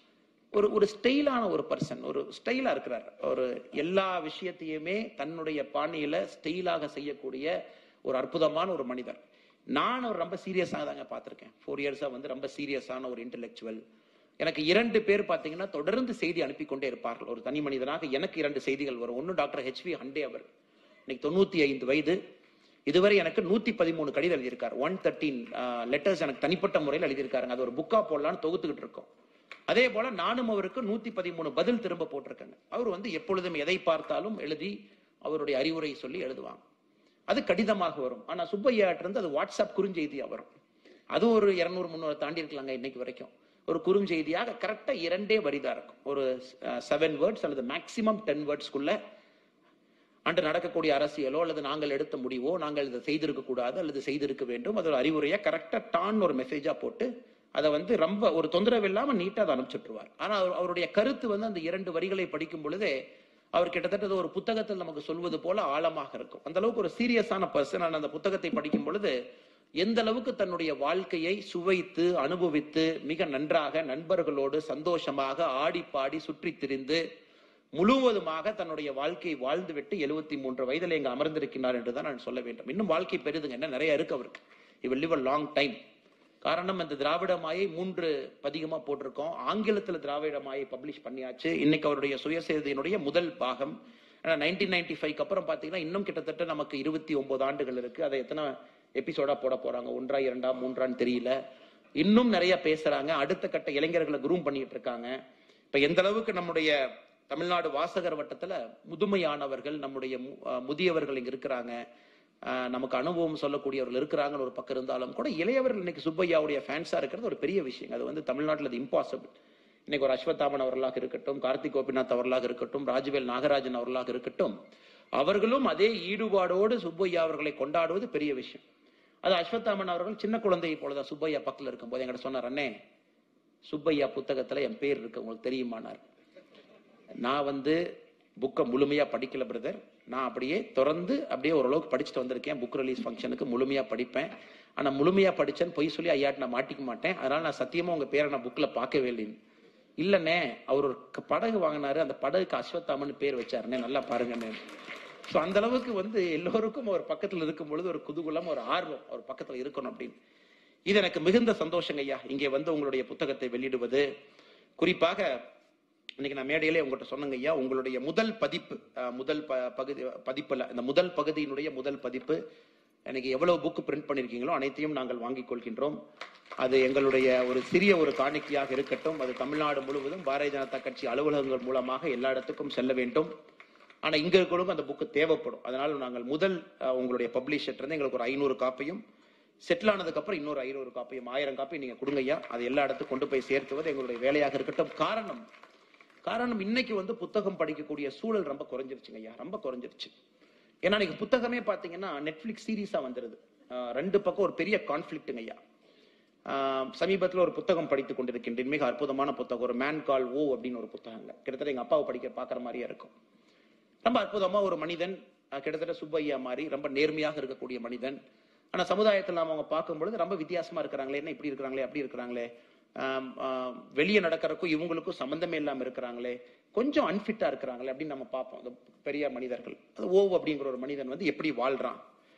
ஒரு ஒரு ஸ்டைலான ஒரு பர்சன் ஒரு ஸ்டைலா இருக்கிறார் ஒரு எல்லா விஷயத்தையுமே தன்னுடைய பாணியில ஸ்டைலாக செய்யக்கூடிய ஒரு அற்புதமான ஒரு மனிதர் நான் ஒரு ரொம்ப சீரியஸாக தாங்க பார்த்திருக்கேன் ஃபோர் இயர்ஸா வந்து ரொம்ப சீரியஸான ஒரு இன்டெலெக்சுவல் எனக்கு இரண்டு பேர் பாத்தீங்கன்னா தொடர்ந்து செய்தி அனுப்பி கொண்டே இருப்பார்கள் ஒரு தனி மனிதனாக எனக்கு இரண்டு செய்திகள் வரும் ஒன்னு டாக்டர் ஹெச்வி ஹண்டே அவர் இன்னைக்கு தொண்ணூத்தி ஐந்து வயது இதுவரை எனக்கு நூத்தி பதிமூணு கடிதம் எழுதியிருக்காரு ஒன் தேர்ட்டீன் லெட்டர்ஸ் எனக்கு தனிப்பட்ட முறையில் எழுதியிருக்காருங்க அது ஒரு புக்கா போடலான்னு தொகுத்துக்கிட்டு இருக்கோம் அதே போல நானும் அவருக்கு நூத்தி பதிமூணு பதில் திரும்ப போட்டிருக்கேங்க அவர் வந்து எப்பொழுதும் எதை பார்த்தாலும் எழுதி அவருடைய அறிவுரை சொல்லி எழுதுவாங்க அது கடிதமாக வரும் ஆனா சுப்பையாட்டு இருந்து அது வாட்ஸ்அப் குறுஞ்செய்தியா வரும் அது ஒரு இருநூறு முந்நூறு தாண்டி இருக்கலாங்க இன்னைக்கு வரைக்கும் ஒரு குறுஞ்செய்தியாக கரெக்டா இரண்டே வரிதான் இருக்கும் ஒரு செவன் வேர்ட்ஸ் அல்லது மேக்சிமம் டென் வேர்ட்ஸ்க்குள்ள அன்று நடக்கக்கூடிய அரசியலோ அல்லது நாங்கள் எடுத்த முடிவோ நாங்கள் இதை செய்திருக்க கூடாது அல்லது செய்திருக்க வேண்டும் அது ஒரு அறிவுரையா கரெக்டா டான் ஒரு மெசேஜா போட்டு அதை வந்து ரொம்ப ஒரு தொந்தரவு இல்லாம நீட்டா அதை அனுப்பிச்சுட்டுருவார் ஆனா அவர்- அவருடைய கருத்து வந்து அந்த இரண்டு வரிகளை படிக்கும் பொழுதே அவர் கிட்டத்தட்ட அது ஒரு புத்தகத்தில் நமக்கு சொல்வது போல ஆழமாக இருக்கும் அந்த அளவுக்கு ஒரு சீரியஸான பர்சன் அந்த புத்தகத்தை படிக்கும் பொழுது எந்த அளவுக்கு தன்னுடைய வாழ்க்கையை சுவைத்து அனுபவித்து மிக நன்றாக நண்பர்களோடு சந்தோஷமாக ஆடி பாடி சுற்றி திரிந்து முழுவதுமாக தன்னுடைய வாழ்க்கையை வாழ்ந்துவிட்டு எழுபத்தி மூன்று வயதில் இங்க அமர்ந்திருக்கிறார் என்றுதான் நான் சொல்ல வேண்டும் இன்னும் வாழ்க்கை பெரிதுங்க என்ன நிறைய இருக்கு அவருக்கு இவர் லிவ் அ லாங் டைம் காரணம் இந்த திராவிட மாயை மூன்று பதிகமா போட்டிருக்கோம் ஆங்கிலத்துல திராவிட மாயை பப்ளிஷ் பண்ணியாச்சு இன்னைக்கு அவருடைய சுயசேதையினுடைய முதல் பாகம் நைன்டீன் நைன்டி ஃபைவ் அப்புறம் பாத்தீங்கன்னா இன்னும் கிட்டத்தட்ட நமக்கு இருபத்தி ஒன்பது ஆண்டுகள் இருக்கு அதை எத்தனை எபிசோடா போட போறாங்க ஒன்றா இரண்டா மூன்றான்னு தெரியல இன்னும் நிறைய பேசுறாங்க அடுத்த கட்ட இளைஞர்களை குரூம் பண்ணிட்டு இருக்காங்க இப்ப எந்த அளவுக்கு நம்முடைய தமிழ்நாடு வாசகர் வட்டத்துல முதுமையானவர்கள் நம்முடைய மு- அஹ் முதியவர்கள் இங்க இருக்கிறாங்க அஹ் நமக்கு அனுபவம் சொல்லக்கூடியவர்கள் இருக்கிறாங்கன்னு ஒரு பக்கம் இருந்தாலும் கூட இளையவர்கள் இன்னைக்கு சுப்பையாவுடைய ஃபேன்ஸா இருக்கிறது ஒரு பெரிய விஷயம் அது வந்து தமிழ்நாட்டில் அது இம்பாசிபிள் இன்னைக்கு ஒரு அஸ்வத்தாமன் அவர்களாக இருக்கட்டும் கார்த்திக் கோபிநாத் அவர்களாக இருக்கட்டும் ராஜவேல் நாகராஜன் அவர்களாக இருக்கட்டும் அவர்களும் அதே ஈடுபாடோடு சுப்பையா அவர்களை கொண்டாடுவது பெரிய விஷயம் அது அஸ்வத்தாமன் அவர்கள் சின்ன குழந்தையை போலதான் சுப்பையா பக்கத்துல இருக்கும்போது என்கிட்ட சொன்னார் அண்ணே சுப்பையா புத்தகத்துல என் பேர் இருக்கு உங்களுக்கு தெரியுமானார் நான் வந்து புக்கை முழுமையா படிக்கல பிரதர் நான் அப்படியே திறந்து அப்படியே ஓரளவுக்கு படிச்சுட்டு வந்திருக்கேன் புக் ரிலீஸ் ஃபங்க்ஷனுக்கு முழுமையா படிப்பேன் ஆனா முழுமையா படிச்சேன்னு பொய் சொல்லி ஐயாட்டு நான் மாட்டிக்க மாட்டேன் அதனால நான் சத்தியமா உங்க பேரை நான் புக்ல பார்க்கவே இல்லைன்னு இல்லண்ணே அவர் ஒரு க- படகு வாங்கினாரு அந்த படகுக்கு அஸ்வத்தாமன்னு பேர் வச்சாருண்ணே நல்லா பாருங்கண்ணே ஸோ அந்த அளவுக்கு வந்து எல்லோருக்கும் அவர் பக்கத்துல இருக்கும் பொழுது ஒரு குதூகலம் ஒரு ஆர்வம் அவர் பக்கத்துல இருக்கணும் அப்படின்னு இது எனக்கு மிகுந்த சந்தோஷங்க ஐயா இங்கே வந்து உங்களுடைய புத்தகத்தை வெளியிடுவது குறிப்பாக இன்னைக்கு நான் மேடையிலே உங்கள்கிட்ட சொன்னங்க ஐயா உங்களுடைய முதல் பதிப்பு அஹ், முதல் ப- பகுதி பதிப்புல இந்த முதல் பகுதியினுடைய முதல் பதிப்பு எனக்கு எவ்வளவு புக் பிரிண்ட் பண்ணிருக்கீங்களோ அனைத்தையும் நாங்கள் வாங்கிக் கொள்கின்றோம் அது எங்களுடைய ஒரு சிறிய ஒரு காணிக்கையாக இருக்கட்டும் அது தமிழ்நாடு முழுவதும் பாரதிய ஜனதா கட்சி அலுவலகங்கள் மூலமாக எல்லா இடத்துக்கும் செல்ல வேண்டும் ஆனா இங்க இருக்கிறவங்க அந்த புக்கு தேவைப்படும் அதனால நாங்கள் முதல் அஹ், உங்களுடைய பப்ளிஷர் இருந்து எங்களுக்கு ஒரு ஐநூறு காப்பியும் செட்டில் ஆனதுக்கு அப்புறம் இன்னொரு ஐநூறு காப்பியும் ஆயிரம் காப்பி நீங்க கொடுங்க ஐயா அது எல்லா இடத்துக்கும் கொண்டு போய் சேர்த்துவது எங்களுடைய வேலையாக இருக்கட்டும் காரணம் காரணம் இன்னைக்கு வந்து புத்தகம் படிக்கக்கூடிய சூழல் ரொம்ப குறைஞ்சிருச்சுங்க ஐயா ரொம்ப குறைஞ்சிருச்சு ஏன்னா இன்னைக்கு புத்தகமே பாத்தீங்கன்னா நெட்ஃபிளிக்ஸ் சீரீஸா வந்துருது அஹ் ரெண்டு பக்கம் ஒரு பெரிய கான்ஃபிளிக்ட்டுங்க ஐயா ஆஹ் சமீபத்துல ஒரு புத்தகம் படித்துக் கொண்டிருக்கின்றேன் மிக அற்புதமான புத்தகம் ஒரு மேன் கால் ஓ அப்படின்னு ஒரு புத்தகங்க கிட்டத்தட்ட எங்க அப்பாவை படிக்க பாக்குற மாதிரியே இருக்கும் ரொம்ப அற்புதமா ஒரு மனிதன் அஹ் கிட்டத்தட்ட சுப்பையா மாதிரி ரொம்ப நேர்மையாக இருக்கக்கூடிய மனிதன் ஆனா சமுதாயத்தில் நாம அவங்க பார்க்கும் பொழுது ரொம்ப வித்தியாசமா இருக்கிறாங்களே என்ன இப்படி இருக்கிறாங்களே அப்படி இருக்கிறாங்களே ஆம், ஆம், வெளியே நடக்கிறதுக்கும் இவங்களுக்கும் சம்பந்தமே இல்லாம இருக்கிறாங்களே கொஞ்சம் அன்ஃபிட்டா இருக்கிறாங்களே அப்படின்னு நம்ம பார்ப்போம் அந்த பெரிய மனிதர்கள் அது ஓ அப்படிங்கிற ஒரு மனிதன் வந்து எப்படி வாழ்றான்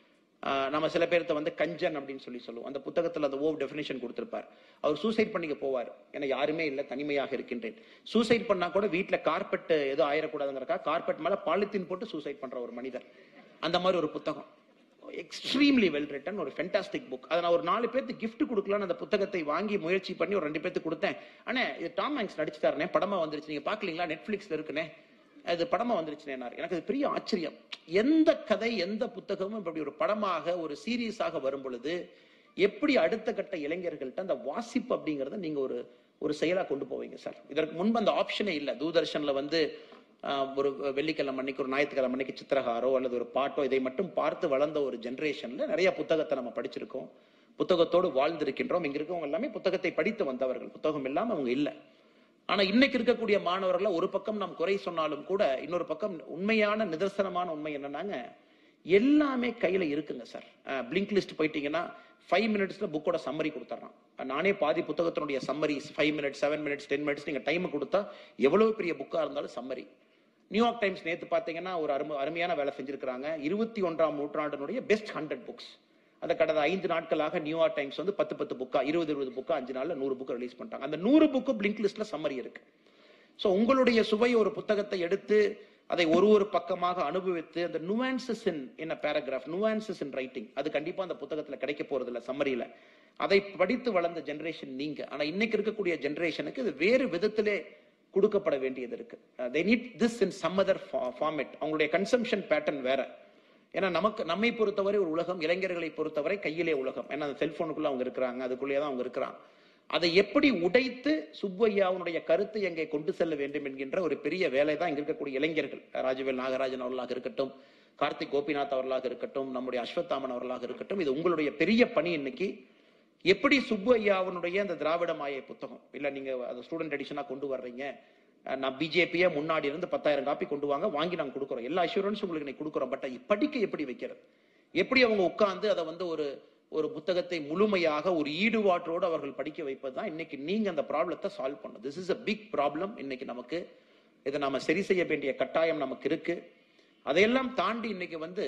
ஆஹ் நம்ம சில பேர்த்த வந்து கஞ்சன் அப்படின்னு சொல்லி சொல்லுவோம் அந்த புத்தகத்துல அந்த ஓ டெஃபினேஷன் கொடுத்திருப்பார் அவர் சூசைட் பண்ணிக்க போவார் ஏன்னா யாருமே இல்லை தனிமையாக இருக்கின்றேன் சூசைட் பண்ணா கூட வீட்டுல கார்பெட் எதுவும் ஆயிடக்கூடாதுங்கிறக்கா கார்பெட் மேல பாலித்தீன் போட்டு சூசைட் பண்ற ஒரு மனிதர் அந்த மாதிரி ஒரு புத்தகம் எக்ஸ்ட்ரீம்லி வெல் ரிட்டன் ஒரு ஃபென்டாஸ்டிக் புக் அதை நான் ஒரு நாலு பேருக்கு gift கொடுக்கலாம்னு அந்த புத்தகத்தை வாங்கி முயற்சி பண்ணி ஒரு ரெண்டு பேருக்கு கொடுத்தேன் ஆனா இது டாம் ஹேங்க்ஸ் நடிச்சுட்டாருனே படமா வந்துருச்சு நீங்க பாக்கலீங்களா நெட்ஃபிளிக்ஸ்ல இருக்குனே அது படமா வந்துருச்சுனே எனக்கு அது பெரிய ஆச்சரியம் எந்த கதை எந்த புத்தகமும் இப்படி ஒரு படமாக ஒரு சீரியஸாக வரும் பொழுது எப்படி அடுத்த கட்ட இளைஞர்கள்ட்ட அந்த வாசிப்பு அப்படிங்கறத நீங்க ஒரு ஒரு செயலா கொண்டு போவீங்க சார் இதற்கு முன்பு அந்த ஆப்ஷனே இல்ல தூர்தர்ஷன்ல வந்து ஆஹ், ஒரு வெள்ளிக்கிழமை அன்னைக்கு ஒரு ஞாயிற்றுக்கிழமை அன்னைக்கு சித்திரகாரோ அல்லது ஒரு பாட்டோ இதை மட்டும் பார்த்து வளர்ந்த ஒரு ஜெனரேஷன்ல நிறைய புத்தகத்தை நம்ம படிச்சிருக்கோம் புத்தகத்தோடு வாழ்ந்திருக்கின்றோம் இங்க இருக்கவங்க எல்லாமே புத்தகத்தை படித்து வந்தவர்கள் புத்தகம் இல்லாம அவங்க இல்ல ஆனா இன்னைக்கு இருக்கக்கூடிய மாணவர்கள ஒரு பக்கம் நாம் குறை சொன்னாலும் கூட இன்னொரு பக்கம் உண்மையான நிதர்சனமான உண்மை என்னன்னாங்க எல்லாமே கையில இருக்குங்க சார் பிளிங்க் லிஸ்ட் போயிட்டீங்கன்னா ஃபைவ் மினிட்ஸ்ல புக்கோட சம்மரி கொடுத்துட்றான் நானே பாதி புத்தகத்தினுடைய summary five minutes seven minutes ten minutes நீங்க டைம் கொடுத்தா எவ்வளவு பெரிய புக்கா இருந்தாலும் சம்மரி நியூயார்க் டைம்ஸ் நேத்து பாத்தீங்கன்னா ஒரு அரும அருமையான வேலை செஞ்சிருக்காங்க இருபத்தி ஒன்றாம் நூற்றாண்டினுடைய பெஸ்ட் ஹண்ட்ரட் புக்ஸ் அதை கடந்த ஐந்து நாட்களாக நியூயார்க் டைம்ஸ் வந்து பத்து பத்து புக்கா இருபது இருபது புக்கா அஞ்சு நாள்ல நூறு புக் ரிலீஸ் பண்ணிட்டாங்க அந்த நூறு புக்கு பிளிங்க் லிஸ்ட்ல சம்மரி இருக்கு சோ உங்களுடைய சுவை ஒரு புத்தகத்தை எடுத்து அதை ஒரு ஒரு பக்கமாக அனுபவித்து அந்த நுவான்சஸ் இன் என்ன பேராகிராஃப் நுவான்சஸ் இன் ரைட்டிங் அது கண்டிப்பா அந்த புத்தகத்துல கிடைக்க போறது இல்ல சம்மரியில அதை படித்து வளர்ந்த ஜெனரேஷன் நீங்க ஆனா இன்னைக்கு இருக்கக்கூடிய ஜெனரேஷனுக்கு இது வேறு விதத்திலே கொடுக்கப்பட வேண்டியது இருக்கு they need this in some other format அவங்களுடைய கன்சம்ஷன் பேட்டர்ன் வேற ஏன்னா நமக்கு நம்மை பொறுத்தவரை ஒரு உலகம் இளைஞர்களை பொறுத்தவரை கையிலே உலகம் ஏன்னா அந்த செல்போனுக்குள்ள அவங்க இருக்கிறாங்க அதுக்குள்ளேயே தான் அவங்க இருக்கிறாங்க அதை எப்படி உடைத்து சுப்பையாவுடைய கருத்தை எங்கே கொண்டு செல்ல வேண்டும் என்கின்ற ஒரு பெரிய வேலை தான் இங்க இருக்கக்கூடிய இளைஞர்கள் ராஜவேல் நாகராஜன் அவர்களாக இருக்கட்டும் கார்த்திக் கோபிநாத் அவர்களாக இருக்கட்டும் நம்முடைய அஸ்வத்தாமன் அவர்களாக இருக்கட்டும் இது உங்களுடைய பெரிய பணி இன்னைக்கு எப்படி சுப்பு ஐயாவுடைய அந்த திராவிட மாயை புத்தகம் இல்ல நீங்க அந்த ஸ்டூடெண்ட் எடிஷனா கொண்டு வர்றீங்க அஹ் நான் பிஜேபியே முன்னாடி இருந்து பத்தாயிரம் காப்பி கொண்டு வாங்க வாங்கி நாங்க கொடுக்குறோம் எல்லா அஷூரன்ஸும் உங்களுக்கு இன்னைக்கு கொடுக்குறோம் பட் படிக்க எப்படி வைக்கிறது எப்படி அவங்க உட்கார்ந்து அதை வந்து ஒரு ஒரு புத்தகத்தை முழுமையாக ஒரு ஈடுபாட்டோடு அவர்கள் படிக்க வைப்பது தான் இன்னைக்கு நீங்க அந்த ப்ராப்ளத்தை சால்வ் பண்ணும் this is a big problem இன்னைக்கு நமக்கு இதை நாம சரி செய்ய வேண்டிய கட்டாயம் நமக்கு இருக்கு அதையெல்லாம் தாண்டி இன்னைக்கு வந்து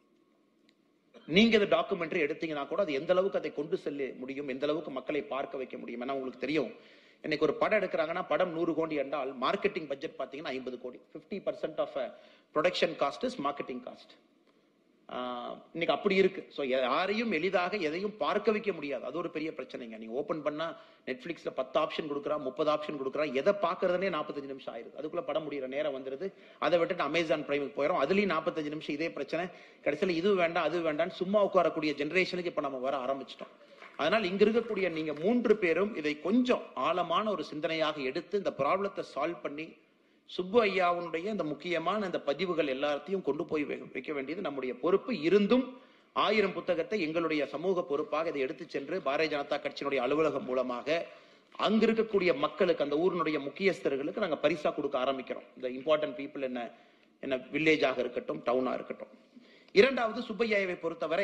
நீங்க இந்த டாக்குமெண்ட்ரி எடுத்தீங்கன்னா கூட அது எந்த அளவுக்கு அதை கொண்டு செல்ல முடியும் எந்த அளவுக்கு மக்களை பார்க்க வைக்க முடியும் ஏன்னா உங்களுக்கு தெரியும் இன்னைக்கு ஒரு படம் எடுக்கிறாங்கன்னா படம் நூறு கோடி என்றால் மார்க்கெட்டிங் பட்ஜெட் பாத்தீங்கன்னா ஐம்பது கோடி 50% percent off production cost is marketing cost இன்னைக்கு அப்படி இருக்கு ஸோ யாரையும் எளிதாக எதையும் பார்க்க வைக்க முடியாது அது ஒரு பெரிய பிரச்சனைங்க நீங்க ஓபன் பண்ணா நெட்ஃபிளிக்ஸ்ல பத்து ஆப்ஷன் கொடுக்குறான் முப்பது ஆப்ஷன் கொடுக்குறான் எதை பாக்குறதுனே நாற்பத்தஞ்சு நிமிஷம் ஆயிருது அதுக்குள்ள படம் முடியிற நேரம் வந்துருது அதை விட்டுட்டு அமேசான் பிரைமுக்கு போயிடும் அதுலயும் நாற்பத்தஞ்சு நிமிஷம் இதே பிரச்சனை கடைசியில் இது வேண்டாம் அது வேண்டாம் சும்மா உட்காரக்கூடிய ஜெனரேஷனுக்கு இப்ப நம்ம வர ஆரம்பிச்சிட்டோம் அதனால் இங்க இருக்கக்கூடிய நீங்க மூன்று பேரும் இதை கொஞ்சம் ஆழமான ஒரு சிந்தனையாக எடுத்து இந்த ப்ராப்ளத்தை சால்வ் பண்ணி சுப்பு ஐயாவுடைய இந்த முக்கியமான இந்த பதிவுகள் எல்லாத்தையும் கொண்டு போய் வை- வைக்க வேண்டியது நம்முடைய பொறுப்பு இருந்தும் ஆயிரம் புத்தகத்தை எங்களுடைய சமூக பொறுப்பாக இதை எடுத்து சென்று பாரதிய ஜனதா கட்சியினுடைய அலுவலகம் மூலமாக அங்க இருக்கக்கூடிய மக்களுக்கு அந்த ஊரினுடைய முக்கியஸ்தர்களுக்கு நாங்க பரிசா கொடுக்க ஆரம்பிக்கிறோம் இந்த இம்பார்ட்டன்ட் பீப்புள் என்ன என்ன வில்லேஜாக இருக்கட்டும் டவுனா இருக்கட்டும் இரண்டாவது சுப்பையாவை பொறுத்தவரை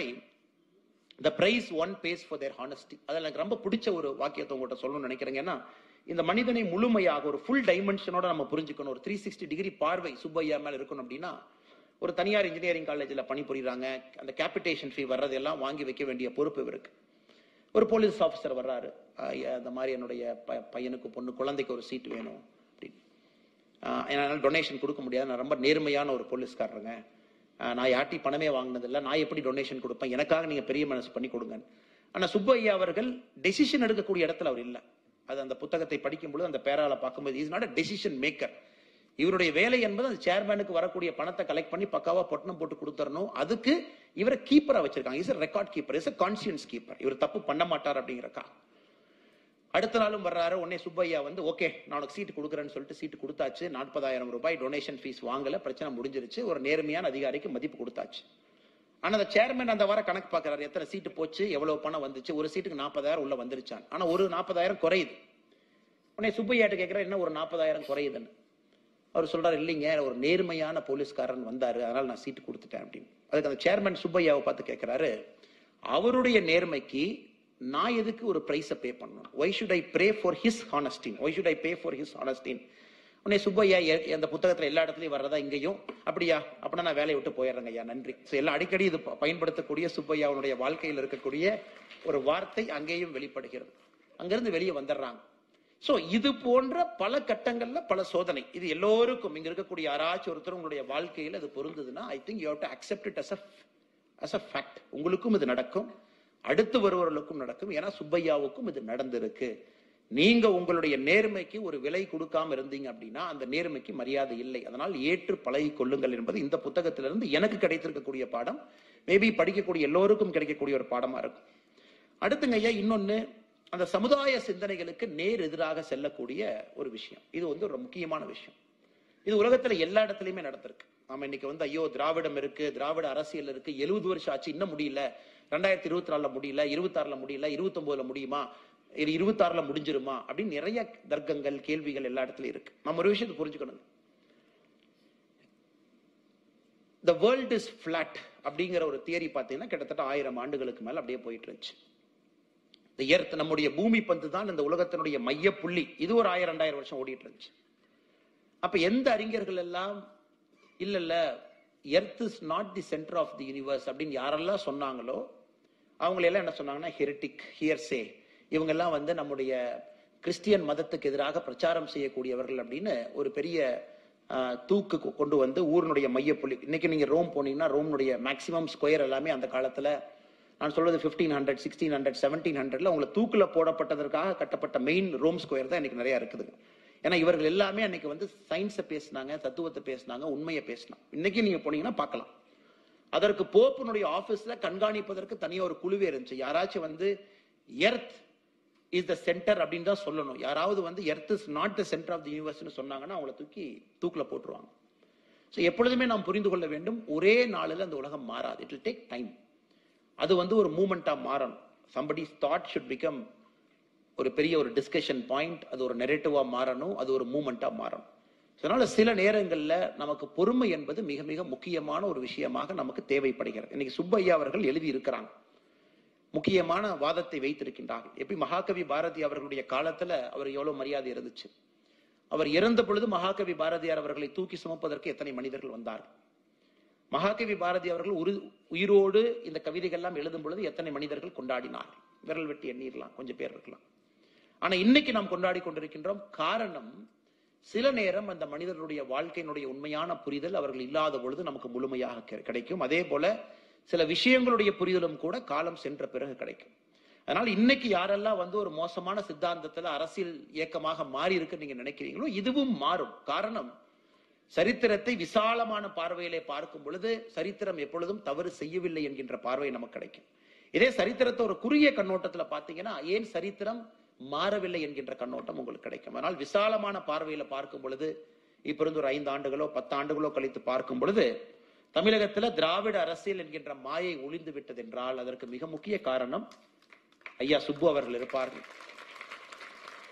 the price one pays for their honesty அதில் எனக்கு ரொம்ப பிடிச்ச ஒரு வாக்கியத்தை உங்கள்கிட்ட சொல்லணும்னு நினைக்கிறேங்க ஏன்னா இந்த மனிதனை முழுமையாக ஒரு ஃபுல் டைமென்ஷனோட நம்ம புரிஞ்சுக்கணும் ஒரு த்ரீ சிக்ஸ்டி டிகிரி பார்வை சுப்பையா மேல இருக்கணும் அப்படின்னா ஒரு தனியார் இன்ஜினியரிங் காலேஜில் பணிபுரியுறாங்க அந்த கேபிட்டேஷன் ஃபீ வர்றதெல்லாம் வாங்கி வைக்க வேண்டிய பொறுப்பு இவருக்கு ஒரு போலீஸ் ஆஃபீஸர் வர்றாரு ஐயா, இந்த மாதிரி என்னுடைய ப- பையனுக்கு பொண்ணு குழந்தைக்கு ஒரு சீட் வேணும் அப்படின்னு ஆஹ் என்னால டொனேஷன் கொடுக்க முடியாது நான் ரொம்ப நேர்மையான ஒரு போலீஸ்காரருங்க ஆஹ் நான் யார்ட்டி பணமே வாங்கினதில்ல நான் எப்படி டொனேஷன் கொடுப்பேன் எனக்காக நீங்க பெரிய மனசு பண்ணி கொடுங்க ஆனா சுப்பு ஐயா அவர்கள் டெசிஷன் எடுக்கக்கூடிய இடத்துல அவர் இல்லை அது அந்த புத்தகத்தை படிக்கும் பொழுது அந்த பேரால பார்க்கும்போது is not a decision maker இவருடைய வேலை என்பது அந்த சேர்மேனுக்கு வரக்கூடிய பணத்தை கலெக்ட் பண்ணி பக்காவா பொட்டணம் போட்டு கொடுத்துறணும் அதுக்கு இவரை கீப்பரா வச்சிருக்காங்க is record keeper is conscience keeper இவர் தப்பு பண்ண மாட்டார் அப்படிங்கிறக்கா அடுத்த நாளும் வர்றாரு உடனே சுப்பையா வந்து ஓகே நான் உனக்கு சீட்டு கொடுக்குறேன்னு சொல்லிட்டு சீட்டு கொடுத்தாச்சு நாற்பதாயிரம் ரூபாய் டொனேஷன் ஃபீஸ் வாங்கல பிரச்சனை முடிஞ்சிருச்சு ஒரு நேர்மையான அதிகாரிக்கு மதிப்பு கொடுத்தாச்சு ஆனா அந்த சேர்மன் அந்த வாரம் கணக்கு பார்க்கறாரு எத்தனை சீட்டு போச்சு எவ்வளவு பணம் வந்துச்சு ஒரு சீட்டுக்கு நாற்பதாயிரம் உள்ள வந்துருச்சான் ஆனா ஒரு நாற்பதாயிரம் குறையுது உடனே சுப்பையாட்ட கேட்கிறார் என்ன ஒரு நாற்பதாயிரம் குறையுதுன்னு அவர் சொல்றாரு இல்லைங்க ஒரு நேர்மையான போலீஸ்காரன் வந்தாரு அதனால நான் சீட்டு கொடுத்துட்டேன் அப்படின்னு அதுக்கு அந்த சேர்மன் சுப்பையாவை பார்த்து கேட்கிறாரு அவருடைய நேர்மைக்கு நான் எதுக்கு ஒரு பிரைஸை பே பண்ணணும் why should I pray for his ஹானஸ்டின் why should I pay for his ஹானஸ்டின் உடனே சுப்பையா எ- அந்த புத்தகத்துல எல்லா இடத்துலயும் வர்றதா இங்கேயும் அப்படியா அப்படின்னா நான் வேலையை விட்டு போயிடுறேங்க ஐயா நன்றி So, எல்லாம் அடிக்கடி இது ப- பயன்படுத்தக்கூடிய சுப்பையாவுடைய வாழ்க்கையில் இருக்கக்கூடிய ஒரு வார்த்தை அங்கேயும் வெளிப்படுகிறது அங்கிருந்து வெளியே வந்துடுறாங்க சோ இது போன்ற பல கட்டங்கள்ல பல சோதனை இது எல்லோருக்கும் இங்க இருக்கக்கூடிய யாராச்சும் ஒருத்தர் உங்களுடைய வாழ்க்கையில் அது பொருந்ததுன்னா I think you have to accept it as a as a fact உங்களுக்கும் இது நடக்கும் அடுத்து வருவர்களுக்கும் நடக்கும் ஏன்னா சுப்பையாவுக்கும் இது நடந்திருக்கு நீங்க உங்களுடைய நேர்மைக்கு ஒரு விலை கொடுக்காம இருந்தீங்க அப்படின்னா அந்த நேர்மைக்கு மரியாதை இல்லை அதனால் ஏற்று பழகிக் கொள்ளுங்கள் என்பது இந்த புத்தகத்திலிருந்து எனக்கு கிடைத்திருக்கக்கூடிய பாடம் மேபி படிக்கக்கூடிய எல்லோருக்கும் கிடைக்கக்கூடிய ஒரு பாடமா இருக்கும் அடுத்துங்க ஐயா இன்னொன்னு அந்த சமுதாய சிந்தனைகளுக்கு நேர் எதிராக செல்லக்கூடிய ஒரு விஷயம் இது வந்து ஒரு முக்கியமான விஷயம் இது உலகத்துல எல்லா இடத்துலயுமே நடந்திருக்கு நாம இன்னைக்கு வந்து ஐயோ திராவிடம் இருக்கு திராவிட அரசியல் இருக்கு எழுபது வருஷம் ஆச்சு இன்னும் முடியல ரெண்டாயிரத்தி இருபத்தி நாலுல முடியல இருபத்தாறுல முடியல இருபத்தி ஒன்பதுல முடியுமா இது இருபத்தாறுல முடிஞ்சிருமா அப்படின்னு நிறைய தர்க்கங்கள் கேள்விகள் எல்லா இடத்துலயும் இருக்கு நம்ம ஒரு விஷயத்தை புரிஞ்சுக்கணும் த வேர்ல்ட் இஸ் ஃபிளாட் அப்படிங்கிற ஒரு தியரி பார்த்தீங்கன்னா கிட்டத்தட்ட ஆயிரம் ஆண்டுகளுக்கு மேல அப்படியே போயிட்டு இருந்துச்சு இந்த எர்த் நம்முடைய பூமி பந்து தான் இந்த உலகத்தினுடைய மைய புள்ளி இது ஒரு ஆயிரம் ரெண்டாயிரம் வருஷம் ஓடிட்டு இருந்துச்சு அப்ப எந்த அறிஞர்கள் எல்லாம் இல்ல இல்ல earth is not the centre of the universe அப்படின்னு யாரெல்லாம் சொன்னாங்களோ அவங்க எல்லாம் என்ன சொன்னாங்கன்னா ஹெரிட்டிக் ஹியர்சே இவங்க எல்லாம் வந்து நம்முடைய கிறிஸ்டியன் மதத்துக்கு எதிராக பிரச்சாரம் செய்யக்கூடியவர்கள் அப்படின்னு ஒரு பெரிய ஆஹ், தூக்கு கொ- கொண்டு வந்து ஊரினுடைய மையப்புள்ளி இன்னைக்கு நீங்க ரோம் போனீங்கன்னா ரோம்னுடைய மேக்ஸிமம் ஸ்கொயர் எல்லாமே அந்த காலத்துல நான் சொல்றது 1500 ஹண்ட்ரட் சிக்ஸ்டீன் ஹண்ட்ரட் செவன்டீன் ஹண்ட்ரட்ல உங்களை தூக்குல போடப்பட்டதற்காக கட்டப்பட்ட மெயின் ரோம் ஸ்கொயர் தான் இன்னைக்கு நிறைய இருக்குதுங்க ஏன்னா இவர்கள் எல்லாமே அன்னைக்கு வந்து சயின்ஸை பேசினாங்க தத்துவத்தை பேசினாங்க உண்மையை பேசினாங்க இன்னைக்கு நீங்க போனீங்கன்னா பார்க்கலாம் அதற்கு போப்பினுடைய ஆபீஸ்ல கண்காணிப்பதற்கு தனியா ஒரு குழுவே இருந்துச்சு யாராச்சும் வந்து எர்த் இஸ் த சென்டர் அப்படின்னு தான் சொல்லணும் யாராவது வந்து earth is not the centre of the யூனிவர்ஸ்னு சொன்னாங்கன்னா அவங்கள தூக்கி தூக்குல போட்டுருவாங்க ஸோ எப்பொழுதுமே நாம் புரிந்து கொள்ள வேண்டும் ஒரே நாளில் அந்த உலகம் மாறாது இட் will டேக் டைம் அது வந்து ஒரு மூமெண்டா மாறணும் somebody's தாட் ஷுட் பிகம் ஒரு பெரிய ஒரு டிஸ்கஷன் பாயிண்ட் அது ஒரு நெரேட்டிவா மாறணும் அது ஒரு மூமெண்டா மாறணும் அதனால சில நேரங்கள்ல நமக்கு பொறுமை என்பது மிக மிக முக்கியமான ஒரு விஷயமாக நமக்கு தேவைப்படுகிறது இன்னைக்கு சுப்பையா அவர்கள் எழுதி இருக்கிறாங்க முக்கியமான வாதத்தை வைத்திருக்கின்றார்கள் எப்படி மகாகவி பாரதி அவர்களுடைய காலத்துல அவர் எவ்வளவு மரியாதை இருந்துச்சு அவர் இறந்த பொழுது மகாகவி பாரதியார் அவர்களை தூக்கி சுமப்பதற்கு எத்தனை மனிதர்கள் வந்தார்கள் மகாகவி பாரதி அவர்கள் உரு உயிரோடு இந்த கவிதைகள் எல்லாம் எழுதும் பொழுது எத்தனை மனிதர்கள் கொண்டாடினார்கள் விரல் வெட்டி எண்ணிரலாம் கொஞ்சம் பேர் இருக்கலாம் ஆனா இன்னைக்கு நாம் கொண்டாடி கொண்டிருக்கின்றோம் காரணம் சில நேரம் அந்த மனிதர்களுடைய வாழ்க்கையினுடைய உண்மையான புரிதல் அவர்கள் இல்லாத பொழுது நமக்கு முழுமையாக கி- கிடைக்கும் அதே போல சில விஷயங்களுடைய புரிதலும் கூட காலம் சென்ற பிறகு கிடைக்கும் அதனால இன்னைக்கு யாரெல்லாம் வந்து ஒரு மோசமான சித்தாந்தத்துல அரசியல் இயக்கமாக மாறி இருக்கு நீங்க நினைக்கிறீங்களோ இதுவும் மாறும் காரணம் சரித்திரத்தை விசாலமான பார்வையிலே பார்க்கும் பொழுது சரித்திரம் எப்பொழுதும் தவறு செய்யவில்லை என்கின்ற பார்வை நமக்கு கிடைக்கும் இதே சரித்திரத்தை ஒரு குறுகிய கண்ணோட்டத்துல பாத்தீங்கன்னா ஏன் சரித்திரம் மாறவில்லை என்கின்ற கண்ணோட்டம் உங்களுக்கு கிடைக்கும் அதனால் விசாலமான பார்வையில பார்க்கும் பொழுது இப்ப இருந்து ஒரு ஐந்து ஆண்டுகளோ பத்து ஆண்டுகளோ கழித்து பார்க்கும் பொழுது தமிழகத்துல திராவிட அரசியல் என்கின்ற மாயை ஒளிந்து விட்டது என்றால் அதற்கு மிக முக்கிய காரணம் ஐயா சுப்பு அவர்கள் இருப்பார்கள்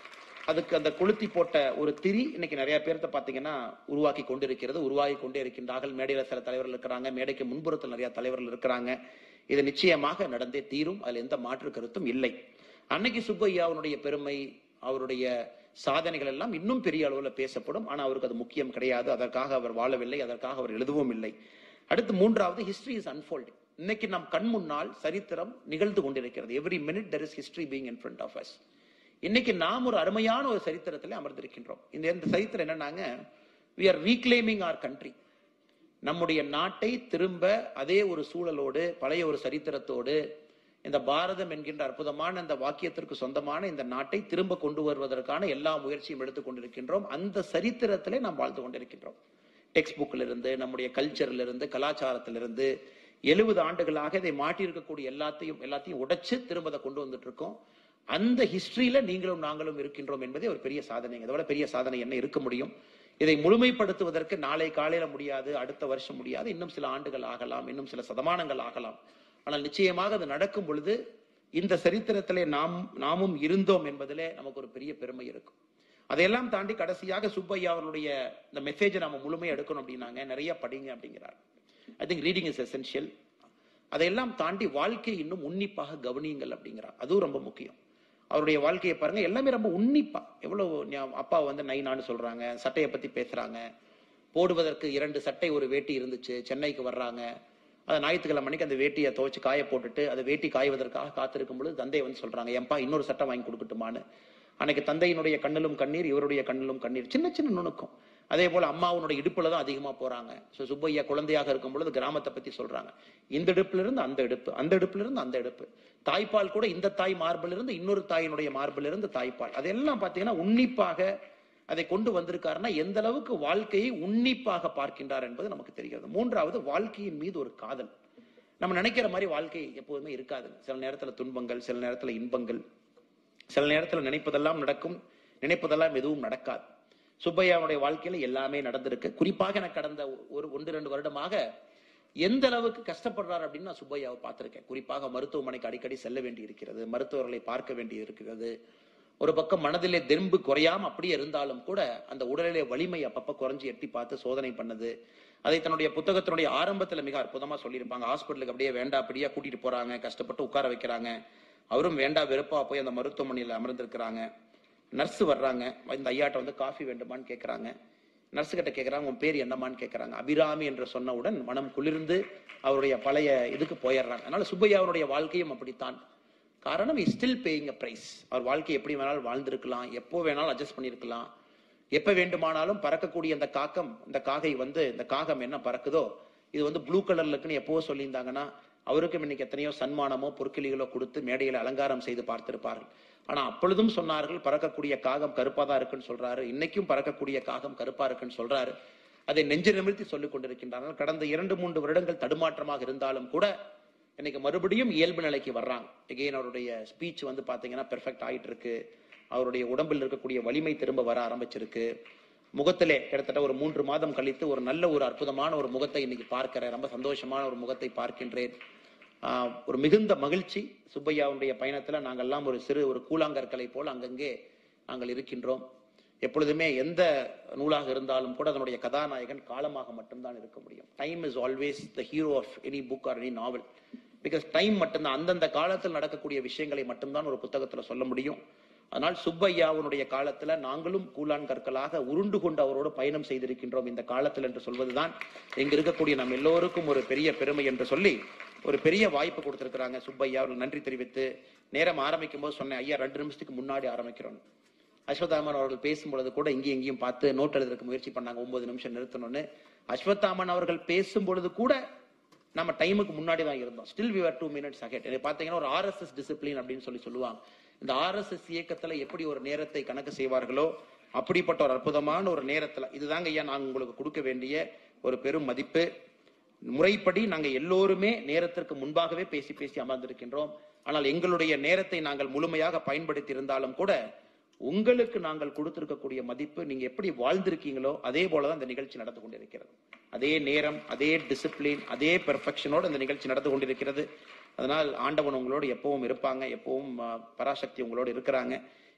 அதுக்கு அந்த கொளுத்தி போட்ட ஒரு திரி இன்னைக்கு நிறைய பேர்த்த பாத்தீங்கன்னா உருவாக்கி கொண்டிருக்கிறது உருவாகி கொண்டே இருக்கின்றார்கள் மேடையில சில தலைவர்கள் இருக்கிறாங்க மேடைக்கு முன்புறத்தில் நிறைய தலைவர்கள் இருக்கிறாங்க இது நிச்சயமாக நடந்தே தீரும் அதுல எந்த மாற்று கருத்தும் இல்லை அன்னைக்கு சுப்பையாவுடைய பெருமை அவருடைய சாதனைகள் எல்லாம் இன்னும் பெரிய அளவுல பேசப்படும் ஆனா அவருக்கு அது முக்கியம் கிடையாது அதற்காக அவர் வாழவில்லை அதற்காக அவர் எழுதவும் இல்லை அடுத்து மூன்றாவது ஹிஸ்டரி இஸ் அன்ஃபோல்டிங் இன்னைக்கு நம் கண் முன்னால் சரித்திரம் நிகழ்ந்து கொண்டிருக்கிறது every minute there is history being in front of us இன்னைக்கு நாம் ஒரு அருமையான ஒரு சரித்திரத்தில் அமர்ந்திருக்கின்றோம் இந்த இந்த சரித்திரம் என்னன்னாங்க we are reclaiming our country நம்முடைய நாட்டை திரும்ப அதே ஒரு சூழலோடு பழைய ஒரு சரித்திரத்தோடு இந்த பாரதம் என்கின்ற அற்புதமான இந்த வாக்கியத்திற்கு சொந்தமான இந்த நாட்டை திரும்ப கொண்டு வருவதற்கான எல்லா முயற்சியும் எடுத்துக் கொண்டிருக்கின்றோம் அந்த சரித்திரத்திலே நாம் வாழ்ந்து கொண்டிருக்கின்றோம் டெக்ஸ்ட் புக்ல இருந்து நம்முடைய கல்ச்சர்ல இருந்து கலாச்சாரத்திலிருந்து எழுபது ஆண்டுகளாக இதை மாட்டியிருக்கக்கூடிய எல்லாத்தையும் எல்லாத்தையும் உடைச்சு திரும்ப அதை கொண்டு வந்துட்டு இருக்கோம் அந்த ஹிஸ்டரியில நீங்களும் நாங்களும் இருக்கின்றோம் என்பதே ஒரு பெரிய சாதனை இதை விட பெரிய சாதனை என்ன இருக்க முடியும் இதை முழுமைப்படுத்துவதற்கு நாளை காலையில முடியாது அடுத்த வருஷம் முடியாது இன்னும் சில ஆண்டுகள் ஆகலாம் இன்னும் சில சதமானங்கள் ஆகலாம் ஆனால் நிச்சயமாக அது நடக்கும் பொழுது இந்த சரித்திரத்திலே நாம் நாமும் இருந்தோம் என்பதிலே நமக்கு ஒரு பெரிய பெருமை இருக்கும் அதையெல்லாம் தாண்டி கடைசியாக சுப்பையா அவருடைய இந்த மெசேஜை நம்ம முழுமையா எடுக்கணும் அப்படின்னாங்க நிறைய படிங்க அப்படிங்கிறார் I think reading is essential அதையெல்லாம் தாண்டி வாழ்க்கையை இன்னும் உன்னிப்பாக கவனியுங்கள் அப்படிங்கிறார் அதுவும் ரொம்ப முக்கியம் அவருடைய வாழ்க்கையை பாருங்க எல்லாமே ரொம்ப உன்னிப்பா எவ்வளவு ஞா- அப்பா வந்து நைனான்னு சொல்றாங்க சட்டையை பத்தி பேசுறாங்க போடுவதற்கு இரண்டு சட்டை ஒரு வேட்டி இருந்துச்சு சென்னைக்கு வர்றாங்க அது ஞாயிற்றுக்கிழமை மணிக்கு அந்த வேட்டியை துவைச்சு காய போட்டுட்டு அந்த வேட்டி காய்வதற்காக காத்திருக்கும் பொழுது தந்தை வந்து சொல்றாங்க ஏன்பா இன்னொரு சட்டை வாங்கி கொடுக்கட்டுமான்னு அன்னைக்கு தந்தையினுடைய கண்ணிலும் கண்ணீர் இவருடைய கண்ணிலும் கண்ணீர் சின்ன சின்ன நுணுக்கம் அதே போல அம்மாவுடைய இடுப்புல தான் அதிகமா போறாங்க சோ சுப்பையா குழந்தையாக இருக்கும் பொழுது கிராமத்தை பத்தி சொல்றாங்க இந்த இடுப்புல இருந்து அந்த இடுப்பு அந்த இடுப்புல இருந்து அந்த இடுப்பு தாய்ப்பால் கூட இந்த தாய் மார்பில் இருந்து இன்னொரு தாயினுடைய மார்பில் இருந்து தாய்ப்பால் அதெல்லாம் பாத்தீங்கன்னா உன்னிப்பாக அதை கொண்டு வந்திருக்காருன்னா எந்த அளவுக்கு வாழ்க்கையை உன்னிப்பாக பார்க்கின்றார் என்பது நமக்கு தெரிகிறது மூன்றாவது வாழ்க்கையின் மீது ஒரு காதல் நம்ம நினைக்கிற மாதிரி வாழ்க்கை எப்போதுமே இருக்காது சில நேரத்துல துன்பங்கள் சில நேரத்துல இன்பங்கள் சில நேரத்துல நினைப்பதெல்லாம் நடக்கும் நினைப்பதெல்லாம் எதுவும் நடக்காது சுப்பையாவுடைய வாழ்க்கையில எல்லாமே நடந்திருக்கு குறிப்பாக எனக்கு கடந்த ஒரு ஒன்று ரெண்டு வருடமாக எந்த அளவுக்கு கஷ்டப்படுறாரு அப்படின்னு நான் சுப்பையாவை பார்த்திருக்கேன் குறிப்பாக மருத்துவமனைக்கு அடிக்கடி செல்ல வேண்டி இருக்கிறது மருத்துவர்களை பார்க்க வேண்டி இருக்கிறது ஒரு பக்கம் மனதிலே தெம்பு குறையாம அப்படியே இருந்தாலும் கூட அந்த உடலிலே வலிமை அப்பப்ப குறைஞ்சு எட்டி பார்த்து சோதனை பண்ணது அதை தன்னுடைய புத்தகத்தினுடைய ஆரம்பத்துல மிக அற்புதமா சொல்லியிருப்பாங்க ஹாஸ்பிட்டலுக்கு அப்படியே வேண்டா அப்படியே கூட்டிட்டு போறாங்க கஷ்டப்பட்டு உட்கார வைக்கிறாங்க அவரும் வேண்டா வெறுப்பா போய் அந்த மருத்துவமனையில அமர்ந்திருக்கிறாங்க நர்ஸ் வர்றாங்க இந்த ஐயாட்ட வந்து காஃபி வேண்டுமான்னு கேட்கறாங்க நர்ஸ் கிட்ட கேட்கறாங்க உன் பேர் என்னமான்னு கேட்கறாங்க அபிராமி என்று சொன்னவுடன் மனம் குளிர்ந்து அவருடைய பழைய இதுக்கு போயிடுறாங்க அதனால சுப்பையா அவருடைய வாழ்க்கையும் அப்படித்தான் காரணம் is still paying a price அவர் வாழ்க்கை எப்படி வேணாலும் வாழ்ந்திருக்கலாம் எப்போ வேணாலும் அட்ஜஸ்ட் பண்ணியிருக்கலாம் எப்ப வேண்டுமானாலும் பறக்கக்கூடிய அந்த காக்கம் இந்த காகை வந்து இந்த காகம் என்ன பறக்குதோ இது வந்து ப்ளூ கலர்ல இருக்குன்னு எப்போ சொல்லியிருந்தாங்கன்னா அவருக்கும் இன்னைக்கு எத்தனையோ சன்மானமோ பொற்கிளிகளோ கொடுத்து மேடையில அலங்காரம் செய்து பார்த்திருப்பார்கள் ஆனா அப்பொழுதும் சொன்னார்கள் பறக்கக்கூடிய காகம் கருப்பா தான் இருக்குன்னு சொல்றாரு இன்னைக்கும் பறக்கக்கூடிய காகம் கருப்பா இருக்குன்னு சொல்றாரு அதை நெஞ்சு நிமிர்த்தி சொல்லிக் கொண்டிருக்கின்றார்கள் கடந்த இரண்டு மூன்று வருடங்கள் தடுமாற்றமாக இருந்தாலும் கூட இன்னைக்கு மறுபடியும் இயல்பு நிலைக்கு வர்றாங்க எகெயின் அவருடைய ஸ்பீச் வந்து பாத்தீங்கன்னா பெர்ஃபெக்ட் ஆயிட்டு இருக்கு அவருடைய உடம்பில் இருக்கக்கூடிய வலிமை திரும்ப வர ஆரம்பிச்சிருக்கு முகத்திலே கிட்டத்தட்ட ஒரு மூன்று மாதம் கழித்து ஒரு நல்ல ஒரு அற்புதமான ஒரு முகத்தை இன்னைக்கு பார்க்கிறேன் ரொம்ப சந்தோஷமான ஒரு முகத்தை பார்க்கின்றேன் ஆஹ் ஒரு மிகுந்த மகிழ்ச்சி சுப்பையாவுடைய பயணத்துல நாங்கெல்லாம் ஒரு சிறு ஒரு கூழாங்கற்களை போல் அங்கங்கே நாங்கள் இருக்கின்றோம் எப்பொழுதுமே எந்த நூலாக இருந்தாலும் கூட அதனுடைய கதாநாயகன் காலமாக மட்டும்தான் இருக்க முடியும் time is always the hero of any book or any novel because time மட்டும்தான் அந்தந்த காலத்தில் நடக்கக்கூடிய விஷயங்களை மட்டும்தான் ஒரு புத்தகத்துல சொல்ல முடியும் அதனால் சுப்பையாவுடைய காலத்துல நாங்களும் கூழான் கற்களாக உருண்டு கொண்டு அவரோடு பயணம் செய்திருக்கின்றோம் இந்த காலத்தில் என்று சொல்வதுதான் இங்க இருக்கக்கூடிய நம் எல்லோருக்கும் ஒரு பெரிய பெருமை என்று சொல்லி ஒரு பெரிய வாய்ப்பு கொடுத்திருக்கிறாங்க சுப்பையா அவர்கள் நன்றி தெரிவித்து நேரம் ஆரம்பிக்கும் போது சொன்னேன் ஐயா ரெண்டு நிமிஷத்துக்கு முன்னாடி ஆரம்பிக்கிறோம் அஸ்வத்தாமன் அவர்கள் பேசும்பொழுது கூட இங்கேயும் இங்கேயும் பார்த்து நோட் எழுதுறதுக்கு முயற்சி பண்ணாங்க ஒன்பது நிமிஷம் நிறுத்தணும்னு அஸ்வத்தாமன் அவர்கள் பேசும் பொழுது கூட நம்ம டைமுக்கு முன்னாடி தான் இருந்தோம் still we were two minutes ahead இதை பார்த்தீங்கன்னா ஒரு ஆர்எஸ்எஸ் டிசிப்ளின் அப்படின்னு சொல்லி சொல்லுவாங்க இந்த ஆர்எஸ்எஸ் இயக்கத்துல எப்படி ஒரு நேரத்தை கணக்கு செய்வார்களோ அப்படிப்பட்ட ஒரு அற்புதமான ஒரு நேரத்துல இதுதாங்க ஐயா நாங்க உங்களுக்கு கொடுக்க வேண்டிய ஒரு பெரும் மதிப்பு முறைப்படி நாங்க எல்லோருமே நேரத்திற்கு முன்பாகவே பேசி பேசி அமர்ந்திருக்கின்றோம் ஆனால் எங்களுடைய நேரத்தை நாங்கள் முழுமையாக பயன்படுத்தி இருந்தாலும் கூட உங்களுக்கு நாங்கள் கொடுத்திருக்கக்கூடிய மதிப்பு நீங்க எப்படி வாழ்ந்திருக்கீங்களோ அதே போலதான் இந்த நிகழ்ச்சி நடந்து கொண்டிருக்கிறது அதே நேரம் அதே டிசிப்ளின் அதே பெர்ஃபெக்ஷனோட இந்த நிகழ்ச்சி நடந்து கொண்டிருக்கிறது அதனால் ஆண்டவன் உங்களோடு எப்பவும் இருப்பாங்க எப்பவும் ஆ, பராசக்தி உங்களோடு இருக்கிறாங்க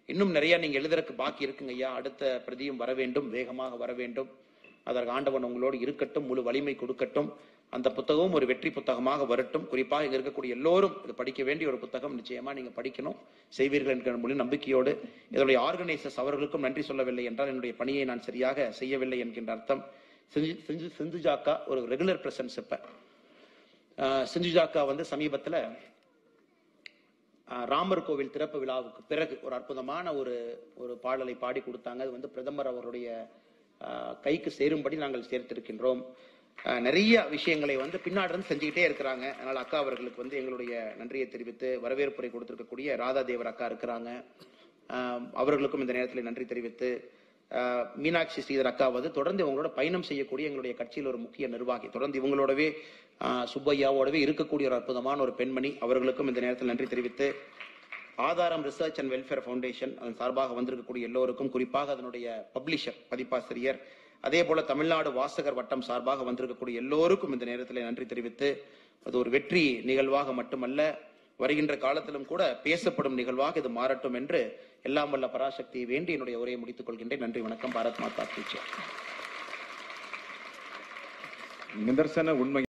இன்னும் நிறைய நீங்க எழுதுறதுக்கு பாக்கி இருக்குங்க ஐயா அடுத்த பிரதியும் வர வேண்டும் வேகமாக வர வேண்டும் அதற்கு ஆண்டவன் உங்களோடு இருக்கட்டும் முழு வலிமை கொடுக்கட்டும் அந்த புத்தகமும் ஒரு வெற்றி புத்தகமாக வரட்டும் குறிப்பாக இங்க இருக்கக்கூடிய எல்லோரும் இது படிக்க வேண்டிய ஒரு புத்தகம் நிச்சயமா நீங்க படிக்கணும் செய்வீர்கள் என்கிற முழு நம்பிக்கையோடு இதனுடைய ஆர்கனைசர்ஸ் அவர்களுக்கும் நன்றி சொல்லவில்லை என்றால் என்னுடைய பணியை நான் சரியாக செய்யவில்லை என்கின்ற அர்த்தம் சிந்து சிந்து சிந்துஜாக்கா ஒரு ரெகுலர் பிரசன்ஸ் இப்ப ஆஹ் சிந்துஜாக்கா வந்து சமீபத்துல ஆஹ் ராமர் கோவில் திறப்பு விழாவுக்கு பிறகு ஒரு அற்புதமான ஒரு ஒரு பாடலை பாடி கொடுத்தாங்க அது வந்து பிரதமர் அவருடைய ஆஹ் கைக்கு சேரும்படி நாங்கள் சேர்த்திருக்கின்றோம் ஆஹ் நிறைய விஷயங்களை வந்து பின்னாடி இருந்து செஞ்சுக்கிட்டே இருக்கிறாங்க அதனால அக்கா அவர்களுக்கு வந்து எங்களுடைய நன்றியை தெரிவித்து வரவேற்புரை கொடுத்திருக்கக்கூடிய ராதா தேவர் அக்கா இருக்கிறாங்க ஆஹ் அவர்களுக்கும் இந்த நேரத்தில் நன்றி தெரிவித்து ஆஹ் மீனாட்சி ஸ்ரீதர் அக்கா வந்து தொடர்ந்து இவங்களோட பயணம் செய்யக்கூடிய எங்களுடைய கட்சியில் ஒரு முக்கிய நிர்வாகி தொடர்ந்து இவங்களோடவே ஆஹ் சுப்பையாவோடவே இருக்கக்கூடிய ஒரு அற்புதமான ஒரு பெண்மணி அவர்களுக்கும் இந்த நேரத்தில் நன்றி தெரிவித்து ஆதாரம் ரிசர்ச் அண்ட் வெல்ஃபேர் ஃபவுண்டேஷன் அதன் சார்பாக வந்திருக்கக்கூடிய எல்லோருக்கும் குறிப்பாக அதனுடைய பப்ளிஷர் பதிப்பாசிரியர் அதே போல தமிழ்நாடு வாசகர் வட்டம் சார்பாக வந்திருக்கக்கூடிய எல்லோருக்கும் இந்த நேரத்தில் நன்றி தெரிவித்து அது ஒரு வெற்றி நிகழ்வாக மட்டுமல்ல வருகின்ற காலத்திலும் கூட பேசப்படும் நிகழ்வாக இது மாறட்டும் என்று எல்லாம் வல்ல பராசக்தியை வேண்டி என்னுடைய உரையை முடித்துக் கொள்கின்றேன் நன்றி வணக்கம் பாரத் மாதா கீ ஜெய். நிதர்சன உண்மை